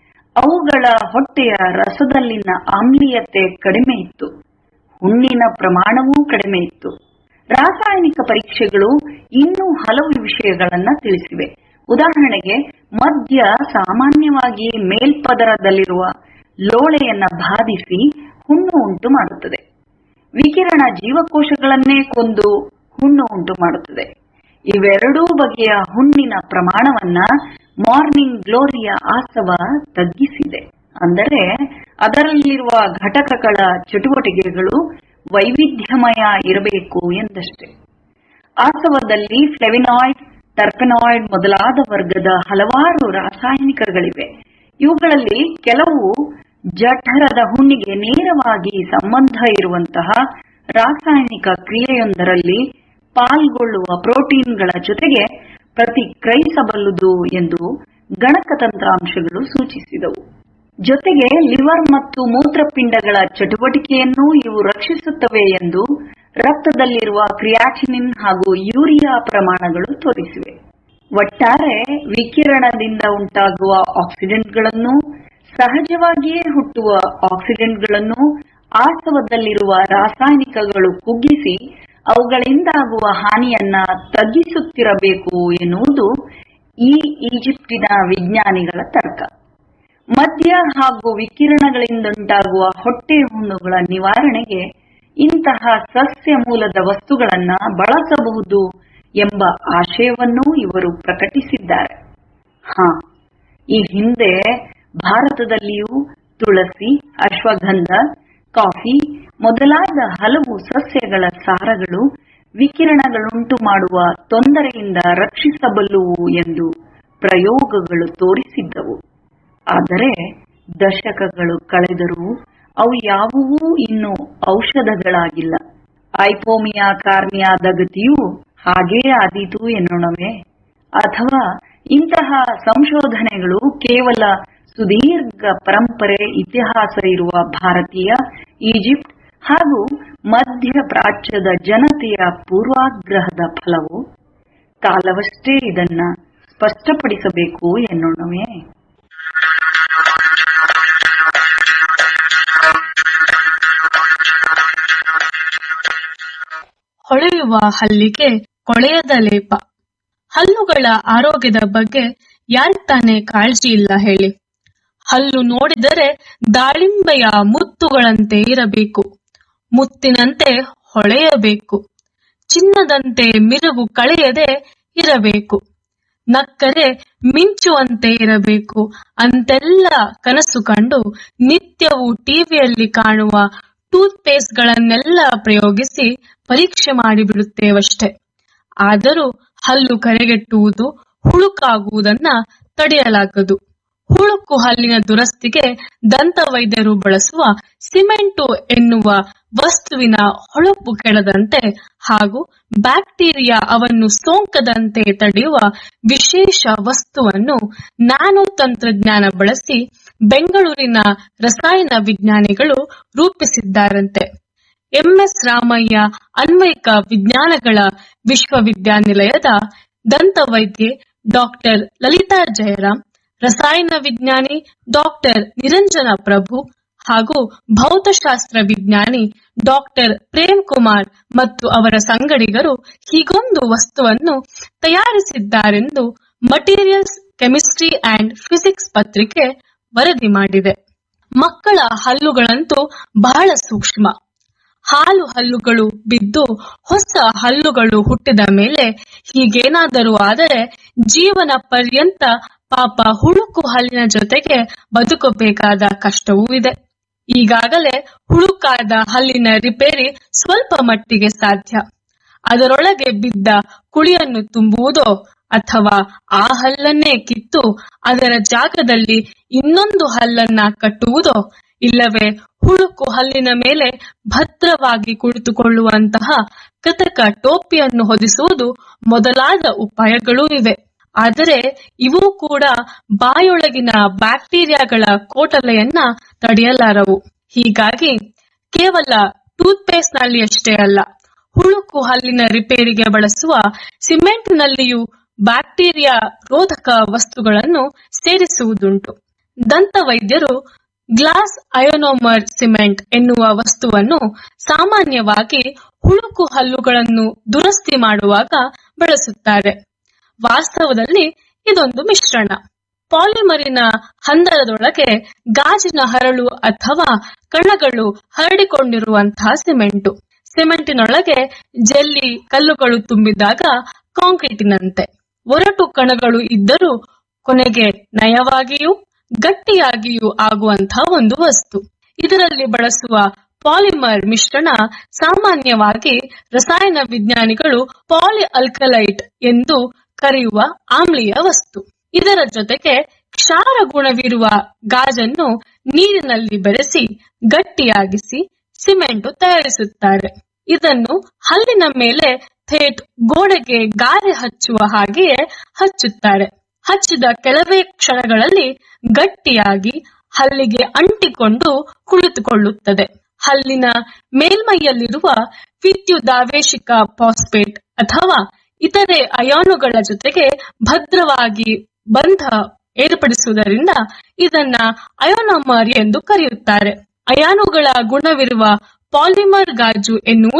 ಅವುಗಳ ಹೊಟ್ಟೆಯ ರಸದಲ್ಲಿನ ಆಮ್ಲೀಯತೆ ಕಡಿಮೆ ಇತ್ತು ಹುಣ್ಣಿನ ಪ್ರಮಾಣವೂ ಕಡಿಮೆ ಇತ್ತು ರಾಸಾಯನಿಕ ಪರೀಕ್ಷೆಗಳು ಇನ್ನೂ ಹಲವು ವಿಷಯಗಳನ್ನ ತಿಳಿಸಿವೆ ಉದಾಹರಣೆಗೆ ಮದ್ಯ ಸಾಮಾನ್ಯವಾಗಿ ಮೇಲ್ಪದರದಲ್ಲಿರುವ ಲೋಳೆಯನ್ನ ಬಾಧಿಸಿ ಹುಣ್ಣು ಉಂಟು ಮಾಡುತ್ತದೆ ವಿಕಿರಣ ಜೀವಕೋಶಗಳನ್ನೇ ಕೊಂದು ಹುಣ್ಣು ಉಂಟು ಮಾಡುತ್ತದೆ ಇವೆರಡೂ ಬಗೆಯ ಹುಣ್ಣಿನ ಪ್ರಮಾಣವನ್ನ ಮಾರ್ನಿಂಗ್ ಗ್ಲೋರಿಯ ಆಸವ ತಗ್ಗಿಸಿದೆ ಅಂದರೆ ಅದರಲ್ಲಿರುವ ಘಟಕಗಳ ಚಟುವಟಿಕೆಗಳು ವೈವಿಧ್ಯಮಯ ಇರಬೇಕು ಎಂದಷ್ಟೇ ಆಸವದಲ್ಲಿ ಫ್ಲೆವಿನಾಯ್ಡ್ ಟರ್ಪೆನಾಯ್ಡ್ ಮೊದಲಾದ ವರ್ಗದ ಹಲವಾರು ರಾಸಾಯನಿಕಗಳಿವೆ ಇವುಗಳಲ್ಲಿ ಕೆಲವು ಜಠರದ ಹುಣ್ಣಿಗೆ ನೇರವಾಗಿ ಸಂಬಂಧ ಇರುವಂತಹ ರಾಸಾಯನಿಕ ಕ್ರಿಯೆಯೊಂದರಲ್ಲಿ ಪಾಲ್ಗೊಳ್ಳುವ ಪ್ರೋಟೀನ್ಗಳ ಜೊತೆಗೆ ಪ್ರತಿಕ್ರಿಯಿಸಬಲ್ಲುದು ಎಂದು ಗಣಕತಂತ್ರಾಂಶಗಳು ಸೂಚಿಸಿದವು ಜೊತೆಗೆ ಲಿವರ್ ಮತ್ತು ಮೂತ್ರಪಿಂಡಗಳ ಚಟುವಟಿಕೆಯನ್ನೂ ಇವು ರಕ್ಷಿಸುತ್ತವೆ ಎಂದು ರಕ್ತದಲ್ಲಿರುವ ಕ್ರಿಯಾಟಿನಿನ್ ಹಾಗೂ ಯೂರಿಯಾ ಪ್ರಮಾಣಗಳು ತೋರಿಸಿವೆ ಒಟ್ಟಾರೆ ವಿಕಿರಣದಿಂದ ಉಂಟಾಗುವ ಆಕ್ಸಿಡೆಂಟ್ಗಳನ್ನು ಸಹಜವಾಗಿಯೇ ಹುಟ್ಟುವ ಆಕ್ಸಿಡೆಂಟ್ಗಳನ್ನು ಆಸವದಲ್ಲಿರುವ ರಾಸಾಯನಿಕಗಳು ಕುಗ್ಗಿಸಿ ಅವುಗಳಿಂದಾಗುವ ಹಾನಿಯನ್ನ ತಗ್ಗಿಸುತ್ತಿರಬೇಕು ಎನ್ನುವುದು ಈ ಈಜಿಪ್ಟಿನ ವಿಜ್ಞಾನಿಗಳ ತರ್ಕ ಮದ್ಯ ಹಾಗೂ ವಿಕಿರಣಗಳಿಂದುಂಟಾಗುವ ಹೊಟ್ಟೆ ಹುಣ್ಣುಗಳ ನಿವಾರಣೆಗೆ ಇಂತಹ ಸಸ್ಯ ಮೂಲದ ವಸ್ತುಗಳನ್ನ ಬಳಸಬಹುದು ಎಂಬ ಆಶಯವನ್ನೂ ಇವರು ಪ್ರಕಟಿಸಿದ್ದಾರೆ ಹಾ ಈ ಹಿಂದೆ ಭಾರತದಲ್ಲಿಯೂ ತುಳಸಿ ಅಶ್ವಗಂಧ ಕಾಫಿ ಮೊದಲಾದ ಹಲವು ಸಸ್ಯಗಳ ಸಾರಗಳು ವಿಕಿರಣಗಳುಂಟು ಮಾಡುವ ತೊಂದರೆಯಿಂದ ರಕ್ಷಿಸಬಲ್ಲುವು ಎಂದು ಪ್ರಯೋಗಗಳು ತೋರಿಸಿದ್ದವು ಆದರೆ ದಶಕಗಳು ಕಳೆದರೂ ಅವು ಯಾವುವೂ ಇನ್ನೂ ಔಷಧಗಳಾಗಿಲ್ಲ ಐಪೋಮಿಯಾ ಕಾರ್ನಿಯಾದ ಗತಿಯೂ ಹಾಗೇ ಆದೀತು ಎನ್ನೋಣವೇ ಅಥವಾ ಇಂತಹ ಸಂಶೋಧನೆಗಳು ಕೇವಲ ಸುದೀರ್ಘ ಪರಂಪರೆ ಇತಿಹಾಸ ಇರುವ ಭಾರತೀಯ ಈಜಿಪ್ಟ್ ಹಾಗೂ ಮಧ್ಯ ಪ್ರಾಚ್ಯದ ಜನತೆಯ ಪೂರ್ವಾಗ್ರಹದ ಫಲವು ಕಾಲವಷ್ಟೇ ಇದನ್ನ ಸ್ಪಷ್ಟಪಡಿಸಬೇಕು ಎನ್ನೋಣವೇ ಹೊಳೆಯುವ ಹಲ್ಲಿಗೆ ಕೊಳೆಯದ ಲೇಪ ಹಲ್ಲುಗಳ ಆರೋಗ್ಯದ ಬಗ್ಗೆ ಯಾರಿಗ್ತಾನೆ ಕಾಳಜಿ ಇಲ್ಲ ಹೇಳಿ ಹಲ್ಲು ನೋಡಿದರೆ ದಾಳಿಂಬೆಯ ಮುತ್ತುಗಳಂತೆ ಇರಬೇಕು ಮುತ್ತಿನಂತೆ ಹೊಳೆಯಬೇಕು ಚಿನ್ನದಂತೆ ಮಿರುಗು ಕಳೆಯದೆ ಇರಬೇಕು ನಕ್ಕರೆ ಮಿಂಚುವಂತೆ ಇರಬೇಕು ಅಂತೆಲ್ಲ ಕನಸು ಕಂಡು ನಿತ್ಯವೂ ಟಿವಿಯಲ್ಲಿ ಕಾಣುವ ಟೂತ್ ಪೇಸ್ಟ್ ಗಳನ್ನೆಲ್ಲ ಪ್ರಯೋಗಿಸಿ ಪರೀಕ್ಷೆ ಮಾಡಿಬಿಡುತ್ತೇವಷ್ಟೆ ಆದರೂ ಹಲ್ಲು ಕರೆಗೆಟ್ಟುವುದು ಹುಳುಕಾಗುವುದನ್ನ ತಡೆಯಲಾಗದು ಹುಳುಕು ಹಲ್ಲಿನ ದುರಸ್ತಿಗೆ ದಂತ ವೈದ್ಯರು ಬಳಸುವ ಸಿಮೆಂಟು ಎನ್ನುವ ವಸ್ತುವಿನ ಹೊಳಪು ಕೆಡದಂತೆ ಹಾಗೂ ಬ್ಯಾಕ್ಟೀರಿಯಾ ಅವನ್ನು ಸೋಂಕದಂತೆ ತಡೆಯುವ ವಿಶೇಷ ವಸ್ತುವನ್ನು ನ್ಯಾನೋ ತಂತ್ರಜ್ಞಾನ ಬಳಸಿ ಬೆಂಗಳೂರಿನ ರಸಾಯನ ವಿಜ್ಞಾನಿಗಳು ರೂಪಿಸಿದ್ದಾರಂತೆ ಎಂಎಸ್ ರಾಮಯ್ಯ ಅನ್ವಯಿಕ ವಿಜ್ಞಾನಗಳ ವಿಶ್ವವಿದ್ಯಾನಿಲಯದ ದಂತವೈದ್ಯೆ ಡಾಕ್ಟರ್ ಲಲಿತಾ ಜಯರಾಮ್ ರಸಾಯನ ವಿಜ್ಞಾನಿ ಡಾಕ್ಟರ್ ನಿರಂಜನ ಪ್ರಭು ಹಾಗೂ ಭೌತಶಾಸ್ತ್ರ ವಿಜ್ಞಾನಿ ಡಾಕ್ಟರ್ ಪ್ರೇಮ್ ಕುಮಾರ್ ಮತ್ತು ಅವರ ಸಂಗಡಿಗರು ಹೀಗೊಂದು ವಸ್ತುವನ್ನು ತಯಾರಿಸಿದ್ದಾರೆಂದು ಮಟೀರಿಯಲ್ಸ್ ಕೆಮಿಸ್ಟ್ರಿ ಅಂಡ್ ಫಿಸಿಕ್ಸ್ ಪತ್ರಿಕೆ ವರದಿ ಮಾಡಿದೆ ಮಕ್ಕಳ ಹಲ್ಲುಗಳಂತೂ ಬಹಳ ಸೂಕ್ಷ್ಮ ಹಾಲು ಹಲ್ಲುಗಳು ಬಿದ್ದು ಹೊಸ ಹಲ್ಲುಗಳು ಹುಟ್ಟಿದ ಮೇಲೆ ಹೀಗೇನಾದರೂ ಆದರೆ ಜೀವನ ಪರ್ಯಂತ ಪಾಪ ಹುಳುಕು ಹಲ್ಲಿನ ಜೊತೆಗೆ ಬದುಕಬೇಕಾದ ಕಷ್ಟವೂ ಇದೆ ಈಗಾಗಲೇ ಹುಳುಕಾದ ಹಲ್ಲಿನ ರಿಪೇರಿ ಸ್ವಲ್ಪ ಮಟ್ಟಿಗೆ ಸಾಧ್ಯ ಅದರೊಳಗೆ ಬಿದ್ದ ಕುಳಿಯನ್ನು ತುಂಬುವುದೋ ಅಥವಾ ಆ ಹಲ್ಲನ್ನೇ ಕಿತ್ತು ಅದರ ಜಾಗದಲ್ಲಿ ಇನ್ನೊಂದು ಹಲ್ಲನ್ನ ಕಟ್ಟುವುದೋ ಇಲ್ಲವೇ ಹುಳುಕು ಹಲ್ಲಿನ ಮೇಲೆ ಭದ್ರವಾಗಿ ಕುಳಿತುಕೊಳ್ಳುವಂತಹ ಕೃತಕ ಟೋಪಿಯನ್ನು ಹೊದಿಸುವುದು ಮೊದಲಾದ ಉಪಾಯಗಳೂ ಇವೆ ಆದರೆ ಇವು ಕೂಡ ಬಾಯೊಳಗಿನ ಬ್ಯಾಕ್ಟೀರಿಯಾಗಳ ಕೋಟಲೆಯನ್ನ ತಡೆಯಲಾರವು ಹೀಗಾಗಿ ಕೇವಲ ಟೂತ್ ಪೇಸ್ಟ್ ನಲ್ಲಿ ಅಷ್ಟೇ ಅಲ್ಲ ಹುಳುಕು ಹಲ್ಲಿನ ರಿಪೇರಿಗೆ ಬಳಸುವ ಸಿಮೆಂಟ್ನಲ್ಲಿಯೂ ಬ್ಯಾಕ್ಟೀರಿಯಾ ರೋಧಕ ವಸ್ತುಗಳನ್ನು ಸೇರಿಸುವುದುಂಟು ದಂತ ವೈದ್ಯರು ಗ್ಲಾಸ್ ಅಯೋನೋಮರ್ ಸಿಮೆಂಟ್ ಎನ್ನುವ ವಸ್ತುವನ್ನು ಸಾಮಾನ್ಯವಾಗಿ ಹುಳುಕು ಹಲ್ಲುಗಳನ್ನು ದುರಸ್ತಿ ಮಾಡುವಾಗ ಬಳಸುತ್ತಾರೆ ವಾಸ್ತವದಲ್ಲಿ ಇದೊಂದು ಮಿಶ್ರಣ ಪಾಲಿಮರಿನ ಹಂದರದೊಳಗೆ ಗಾಜಿನ ಹರಳು ಅಥವಾ ಕಣಗಳು ಹರಡಿಕೊಂಡಿರುವಂತಹ ಸಿಮೆಂಟು ಸಿಮೆಂಟಿನೊಳಗೆ ಜೆಲ್ಲಿ ಕಲ್ಲುಗಳು ತುಂಬಿದಾಗ ಕಾಂಕ್ರೀಟಿನಂತೆ ಒರಟು ಕಣಗಳು ಇದ್ದರೂ ಕೊನೆಗೆ ನಯವಾಗಿಯೂ ಗಟ್ಟಿಯಾಗಿಯೂ ಆಗುವಂತಹ ಒಂದು ವಸ್ತು ಇದರಲ್ಲಿ ಬಳಸುವ ಪಾಲಿಮರ್ ಮಿಶ್ರಣ ಸಾಮಾನ್ಯವಾಗಿ ರಸಾಯನ ವಿಜ್ಞಾನಿಗಳು ಪಾಲಿ ಅಲ್ಕಲೈಟ್ ಎಂದು ಕರೆಯುವ ಆಮ್ಲೀಯ ವಸ್ತು ಇದರ ಜೊತೆಗೆ ಕ್ಷಾರ ಗುಣವಿರುವ ಗಾಜನ್ನು ನೀರಿನಲ್ಲಿ ಬೆರೆಸಿ ಗಟ್ಟಿಯಾಗಿಸಿ ಸಿಮೆಂಟು ತಯಾರಿಸುತ್ತಾರೆ ಇದನ್ನು ಹಲ್ಲಿನ ಮೇಲೆ ಥೇಟ್ ಗೋಡೆಗೆ ಗಾರೆ ಹಚ್ಚುವ ಹಾಗೆಯೇ ಹಚ್ಚುತ್ತಾರೆ ಹಚ್ಚಿದ ಕೆಲವೇ ಕ್ಷಣಗಳಲ್ಲಿ ಗಟ್ಟಿಯಾಗಿ ಹಲ್ಲಿಗೆ ಅಂಟಿಕೊಂಡು ಕುಳಿತುಕೊಳ್ಳುತ್ತದೆ ಹಲ್ಲಿನ ಮೇಲ್ಮೈಯಲ್ಲಿರುವ ವಿದ್ಯುದಾವೇಶಿಕ ಫಾಸ್ಫೇಟ್ ಅಥವಾ ಇತರೆ ಅಯಾನುಗಳ ಜೊತೆಗೆ ಭದ್ರವಾಗಿ ಬಂಧ ಏರ್ಪಡಿಸುವುದರಿಂದ ಇದನ್ನ ಅಯೋನಮರ್ ಎಂದು ಕರೆಯುತ್ತಾರೆ ಅಯಾನುಗಳ ಗುಣವಿರುವ ಪಾಲಿಮರ್ ಗಾಜು ಎನ್ನುವುದು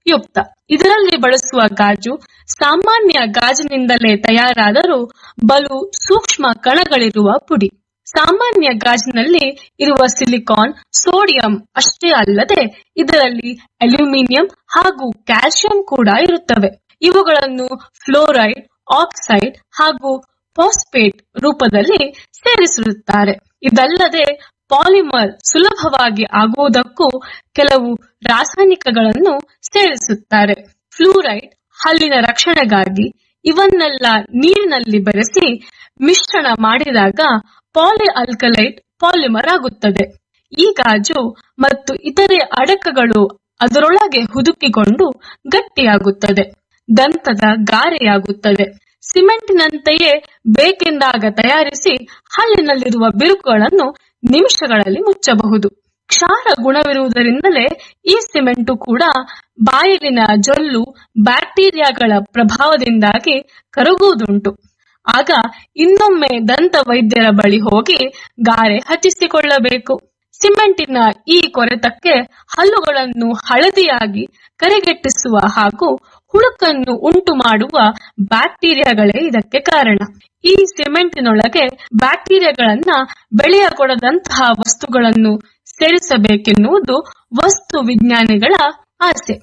ಯುಕ್ತ ಇದರಲ್ಲಿ ಬಳಸುವ ಗಾಜು ಸಾಮಾನ್ಯ ಗಾಜಿನಿಂದಲೇ ತಯಾರಾದರೂ ಬಲು ಸೂಕ್ಷ್ಮ ಕಣಗಳಿರುವ ಪುಡಿ ಸಾಮಾನ್ಯ ಗಾಜಿನಲ್ಲಿ ಇರುವ ಸಿಲಿಕಾನ್ ಸೋಡಿಯಂ ಅಷ್ಟೇ ಅಲ್ಲದೆ ಇದರಲ್ಲಿ ಅಲ್ಯೂಮಿನಿಯಂ ಹಾಗೂ ಕ್ಯಾಲ್ಸಿಯಂ ಕೂಡ ಇರುತ್ತವೆ ಇವುಗಳನ್ನು ಫ್ಲೋರೈಡ್ ಆಕ್ಸೈಡ್ ಹಾಗೂ ಫಾಸ್ಫೇಟ್ ರೂಪದಲ್ಲಿ ಸೇರಿಸಿರುತ್ತಾರೆ ಇದಲ್ಲದೆ ಪಾಲಿಮರ್ ಸುಲಭವಾಗಿ ಆಗುವುದಕ್ಕೂ ಕೆಲವು ರಾಸಾಯನಿಕಗಳನ್ನು ಸೇರಿಸುತ್ತಾರೆ ಫ್ಲೂರೈಡ್ ಹಲ್ಲಿನ ರಕ್ಷಣೆಗಾಗಿ ಇವನ್ನೆಲ್ಲ ನೀರಿನಲ್ಲಿ ಬೆರೆಸಿ ಮಿಶ್ರಣ ಮಾಡಿದಾಗ ಪಾಲಿ ಆಲ್ಕಲೈಟ್ ಪಾಲಿಮರ್ ಆಗುತ್ತದೆ ಈ ಗಾಜು ಮತ್ತು ಇತರೆ ಅಡಕಗಳು ಅದರೊಳಗೆ ಹುದುಕಿಕೊಂಡು ಗಟ್ಟಿಯಾಗುತ್ತದೆ ದಂತದ ಗಾರೆಯಾಗುತ್ತದೆ ಸಿಮೆಂಟಿನಂತೆಯೇ ಬೇಕೆಂದಾಗ ತಯಾರಿಸಿ ಹಲ್ಲಿನಲ್ಲಿರುವ ಬಿರುಕುಗಳನ್ನು ನಿಮಿಷಗಳಲ್ಲಿ ಮುಚ್ಚಬಹುದು ಕ್ಷಾರ ಗುಣವಿರುವುದರಿಂದಲೇ ಈ ಸಿಮೆಂಟು ಕೂಡ ಬಾಯಲಿನ ಜೊಲ್ಲು ಬ್ಯಾಕ್ಟೀರಿಯಾಗಳ ಪ್ರಭಾವದಿಂದಾಗಿ ಕರಗುವುದುಂಟು ಆಗ ಇನ್ನೊಮ್ಮೆ ದಂತ ವೈದ್ಯರ ಬಳಿ ಹೋಗಿ ಗಾರೆ ಹಚ್ಚಿಸಿಕೊಳ್ಳಬೇಕು ಸಿಮೆಂಟಿನ ಈ ಕೊರೆತಕ್ಕೆ ಹಲ್ಲುಗಳನ್ನು ಹಳದಿಯಾಗಿ ಕರೆಗೆಟ್ಟಿಸುವ ಹಾಗೂ ಹುಳುಕನ್ನು ಉಂಟು ಮಾಡುವ ಬ್ಯಾಕ್ಟೀರಿಯಾಗಳೇ ಇದಕ್ಕೆ ಕಾರಣ ಈ ಸಿಮೆಂಟಿನೊಳಗೆ ಬ್ಯಾಕ್ಟೀರಿಯಾಗಳನ್ನ ಬೆಳೆಯಕೊಡದಂತಹ ವಸ್ತುಗಳನ್ನು ಸೇರಿಸಬೇಕೆನ್ನುವುದು ವಸ್ತು ವಿಜ್ಞಾನಿಗಳ ಆಸೆ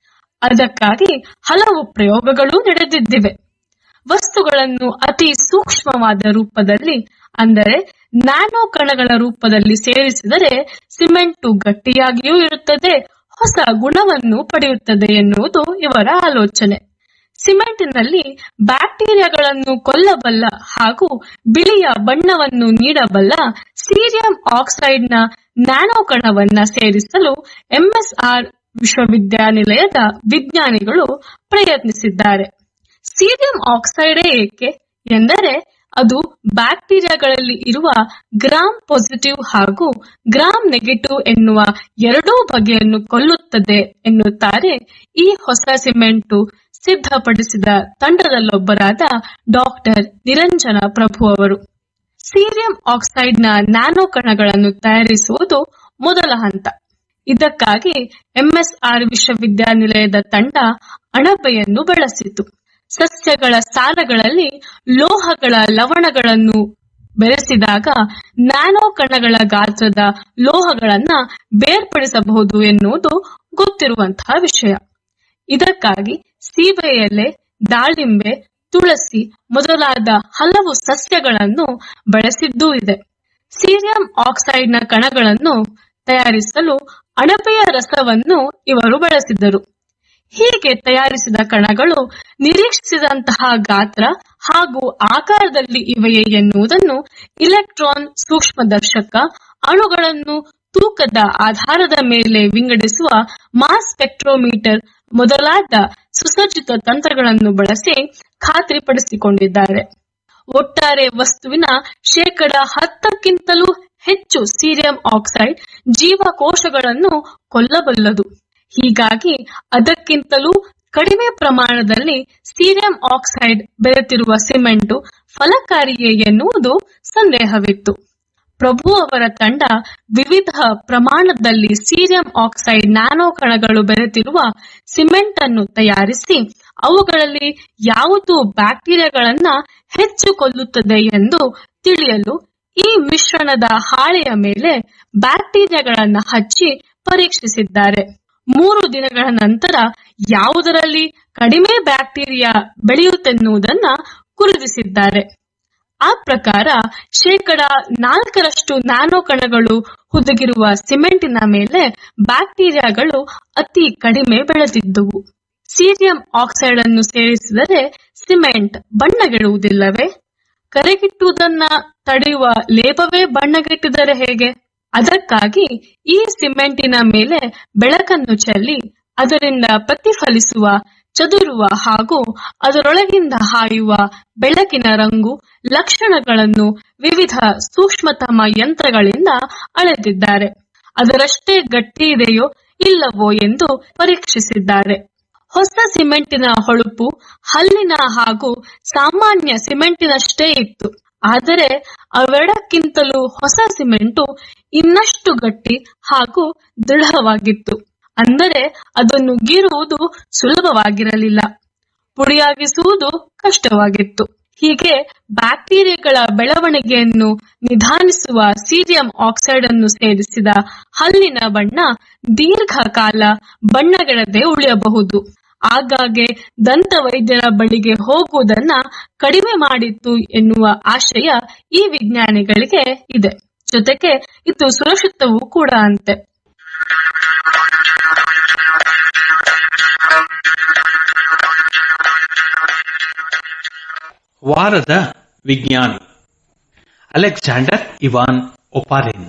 ಅದಕ್ಕಾಗಿ ಹಲವು ಪ್ರಯೋಗಗಳೂ ನಡೆದಿದ್ದಿವೆ ವಸ್ತುಗಳನ್ನು ಅತಿ ಸೂಕ್ಷ್ಮವಾದ ರೂಪದಲ್ಲಿ ಅಂದರೆ ನ್ಯಾನೋ ಕಣಗಳ ರೂಪದಲ್ಲಿ ಸೇರಿಸಿದರೆ ಸಿಮೆಂಟು ಗಟ್ಟಿಯಾಗಿಯೂ ಇರುತ್ತದೆ ಹೊಸ ಗುಣವನ್ನು ಪಡೆಯುತ್ತದೆ ಎನ್ನುವುದು ಇವರ ಆಲೋಚನೆ ಸಿಮೆಂಟಿನಲ್ಲಿ ಬ್ಯಾಕ್ಟೀರಿಯಾಗಳನ್ನು ಕೊಲ್ಲಬಲ್ಲ ಹಾಗೂ ಬಿಳಿಯ ಬಣ್ಣವನ್ನು ನೀಡಬಲ್ಲ ಸೀರಿಯಂ ಆಕ್ಸೈಡ್ನ ನ್ಯಾನೋ ಕಣವನ್ನ ಸೇರಿಸಲು ಎಂಎಸ್ಆರ್ ವಿಶ್ವವಿದ್ಯಾನಿಲಯದ ವಿಜ್ಞಾನಿಗಳು ಪ್ರಯತ್ನಿಸಿದ್ದಾರೆ ಸೀರಿಯಂ ಆಕ್ಸೈಡೇ ಏಕೆ ಎಂದರೆ ಅದು ಬ್ಯಾಕ್ಟೀರಿಯಾಗಳಲ್ಲಿ ಇರುವ ಗ್ರಾಮ್ ಪಾಸಿಟಿವ್ ಹಾಗೂ ಗ್ರಾಮ್ ನೆಗೆಟಿವ್ ಎನ್ನುವ ಎರಡೂ ಬಗೆಯನ್ನು ಕೊಲ್ಲುತ್ತದೆ ಎನ್ನುತ್ತಾರೆ ಈ ಹೊಸ ಸಿಮೆಂಟು ಸಿದ್ಧಪಡಿಸಿದ ತಂಡದಲ್ಲೊಬ್ಬರಾದ ಡಾಕ್ಟರ್ ನಿರಂಜನ ಪ್ರಭು ಅವರು ಸೀರಿಯಂ ಆಕ್ಸೈಡ್ನ ನ್ಯಾನೋ ಕಣಗಳನ್ನು ತಯಾರಿಸುವುದು ಮೊದಲ ಹಂತ ಇದಕ್ಕಾಗಿ ಎಂಎಸ್ಆರ್ ವಿಶ್ವವಿದ್ಯಾನಿಲಯದ ತಂಡ ಅಣಬೆಯನ್ನು ಬಳಸಿತು ಸಸ್ಯಗಳ ಸಾಲಗಳಲ್ಲಿ ಲೋಹಗಳ ಲವಣಗಳನ್ನು ಬೆರೆಸಿದಾಗ ನ್ಯಾನೋ ಕಣಗಳ ಗಾತ್ರದ ಲೋಹಗಳನ್ನ ಬೇರ್ಪಡಿಸಬಹುದು ಎನ್ನುವುದು ಗೊತ್ತಿರುವಂತಹ ವಿಷಯ ಇದಕ್ಕಾಗಿ ಸೀಬೆ ಎಲೆ ದಾಳಿಂಬೆ ತುಳಸಿ ಮೊದಲಾದ ಹಲವು ಸಸ್ಯಗಳನ್ನು ಬಳಸಿದ್ದೂ ಇದೆ ಸೀರಿಯಂ ಆಕ್ಸೈಡ್ನ ಕಣಗಳನ್ನು ತಯಾರಿಸಲು ಅಣಬೆಯ ರಸವನ್ನು ಇವರು ಬಳಸಿದರು ಹೀಗೆ ತಯಾರಿಸಿದ ಕಣಗಳು ನಿರೀಕ್ಷಿಸಿದಂತಹ ಗಾತ್ರ ಹಾಗೂ ಆಕಾರದಲ್ಲಿ ಇವೆಯೇ ಎನ್ನುವುದನ್ನು ಇಲೆಕ್ಟ್ರಾನ್ ಸೂಕ್ಷ್ಮದರ್ಶಕ ಅಣುಗಳನ್ನು ತೂಕದ ಆಧಾರದ ಮೇಲೆ ವಿಂಗಡಿಸುವ ಮಾಸ್ ಸ್ಪೆಕ್ಟ್ರೋಮೀಟರ್ ಮೊದಲಾದ ಸುಸಜ್ಜಿತ ತಂತ್ರಗಳನ್ನು ಬಳಸಿ ಖಾತ್ರಿಪಡಿಸಿಕೊಂಡಿದ್ದಾರೆ ಒಟ್ಟಾರೆ ವಸ್ತುವಿನ ಶೇಕಡ ಹತ್ತಕ್ಕಿಂತಲೂ ಹೆಚ್ಚು ಸೀರಿಯಂ ಆಕ್ಸೈಡ್ ಜೀವಕೋಶಗಳನ್ನು ಕೊಲ್ಲಬಲ್ಲದು ಹೀಗಾಗಿ ಅದಕ್ಕಿಂತಲೂ ಕಡಿಮೆ ಪ್ರಮಾಣದಲ್ಲಿ ಸೀರಿಯಂ ಆಕ್ಸೈಡ್ ಬೆರೆತಿರುವ ಸಿಮೆಂಟು ಫಲಕಾರಿಯೇ ಎನ್ನುವುದು ಸಂದೇಹವಿತ್ತು ಪ್ರಭು ಅವರ ತಂಡ ವಿವಿಧ ಪ್ರಮಾಣದಲ್ಲಿ ಸೀರಿಯಂ ಆಕ್ಸೈಡ್ ನ್ಯಾನೋ ಕಣಗಳು ಬೆರೆತಿರುವ ಸಿಮೆಂಟ್ ಅನ್ನು ತಯಾರಿಸಿ ಅವುಗಳಲ್ಲಿ ಯಾವುದು ಬ್ಯಾಕ್ಟೀರಿಯಾಗಳನ್ನ ಹೆಚ್ಚು ಕೊಲ್ಲುತ್ತದೆ ಎಂದು ತಿಳಿಯಲು ಈ ಮಿಶ್ರಣದ ಹಾಳೆಯ ಮೇಲೆ ಬ್ಯಾಕ್ಟೀರಿಯಾಗಳನ್ನ ಹಚ್ಚಿ ಪರೀಕ್ಷಿಸಿದ್ದಾರೆ ಮೂರು ದಿನಗಳ ನಂತರ ಯಾವುದರಲ್ಲಿ ಕಡಿಮೆ ಬ್ಯಾಕ್ಟೀರಿಯಾ ಬೆಳೆಯುತ್ತೆನ್ನುವುದನ್ನ ಗುರುತಿಸಿದ್ದಾರೆ ಆ ಪ್ರಕಾರ ಶೇಕಡ ನಾಲ್ಕರಷ್ಟು ನ್ಯಾನೋ ಕಣಗಳು ಹುದುಗಿರುವ ಸಿಮೆಂಟಿನ ಮೇಲೆ ಬ್ಯಾಕ್ಟೀರಿಯಾಗಳು ಅತಿ ಕಡಿಮೆ ಬೆಳೆದಿದ್ದುವು ಸೀರಿಯಂ ಆಕ್ಸೈಡ್ ಅನ್ನು ಸೇರಿಸಿದರೆ ಸಿಮೆಂಟ್ ಬಣ್ಣಗೆಡುವುದಿಲ್ಲವೇ ಕರೆಗಿಟ್ಟುವುದನ್ನ ತಡೆಯುವ ಲೇಪವೇ ಬಣ್ಣಗೆಟ್ಟಿದರೆ ಹೇಗೆ ಅದಕ್ಕಾಗಿ ಈ ಸಿಮೆಂಟಿನ ಮೇಲೆ ಬೆಳಕನ್ನು ಚೆಲ್ಲಿ ಅದರಿಂದ ಪ್ರತಿಫಲಿಸುವ ಚದುರುವ ಹಾಗೂ ಅದರೊಳಗಿಂದ ಹಾಯುವ ಬೆಳಕಿನ ರಂಗು ಲಕ್ಷಣಗಳನ್ನು ವಿವಿಧ ಸೂಕ್ಷ್ಮತಮ ಯಂತ್ರಗಳಿಂದ ಅಳೆದಿದ್ದಾರೆ ಅದರಷ್ಟೇ ಗಟ್ಟಿ ಇದೆಯೋ ಇಲ್ಲವೋ ಎಂದು ಪರೀಕ್ಷಿಸಿದ್ದಾರೆ ಹೊಸ ಸಿಮೆಂಟಿನ ಹೊಳಪು ಹಲ್ಲಿನ ಹಾಗೂ ಸಾಮಾನ್ಯ ಸಿಮೆಂಟಿನಷ್ಟೇ ಇತ್ತು ಆದರೆ ಅವೆರಡಕ್ಕಿಂತಲೂ ಹೊಸ ಸಿಮೆಂಟು ಇನ್ನಷ್ಟು ಗಟ್ಟಿ ಹಾಗೂ ದೃಢವಾಗಿತ್ತು ಅಂದರೆ ಅದನ್ನು ಗೀರುವುದು ಸುಲಭವಾಗಿರಲಿಲ್ಲ ಪುಡಿಯಾಗಿಸುವುದು ಕಷ್ಟವಾಗಿತ್ತು ಹೀಗೆ ಬ್ಯಾಕ್ಟೀರಿಯಾಗಳ ಬೆಳವಣಿಗೆಯನ್ನು ನಿಧಾನಿಸುವ ಸೀರಿಯಂ ಆಕ್ಸೈಡ್ ಅನ್ನು ಸೇರಿಸಿದ ಹಲ್ಲಿನ ಬಣ್ಣ ದೀರ್ಘಕಾಲ ಬಣ್ಣಗೆಡದೆ ಉಳಿಯಬಹುದು ಆಗಾಗ್ಗೆ ದಂತ ವೈದ್ಯರ ಬಳಿಗೆ ಹೋಗುವುದನ್ನ ಕಡಿಮೆ ಮಾಡಿತ್ತು ಎನ್ನುವ ಆಶಯ ಈ ವಿಜ್ಞಾನಿಗಳಿಗೆ ಇದೆ ಜೊತೆಗೆ ಇದು ಸುರಕ್ಷಿತವೂ ಕೂಡ ಅಂತೆ ವಾರದ ವಿಜ್ಞಾನಿ ಅಲೆಕ್ಸಾಂಡರ್ ಇವಾನ್ ಒಪಾರಿನ್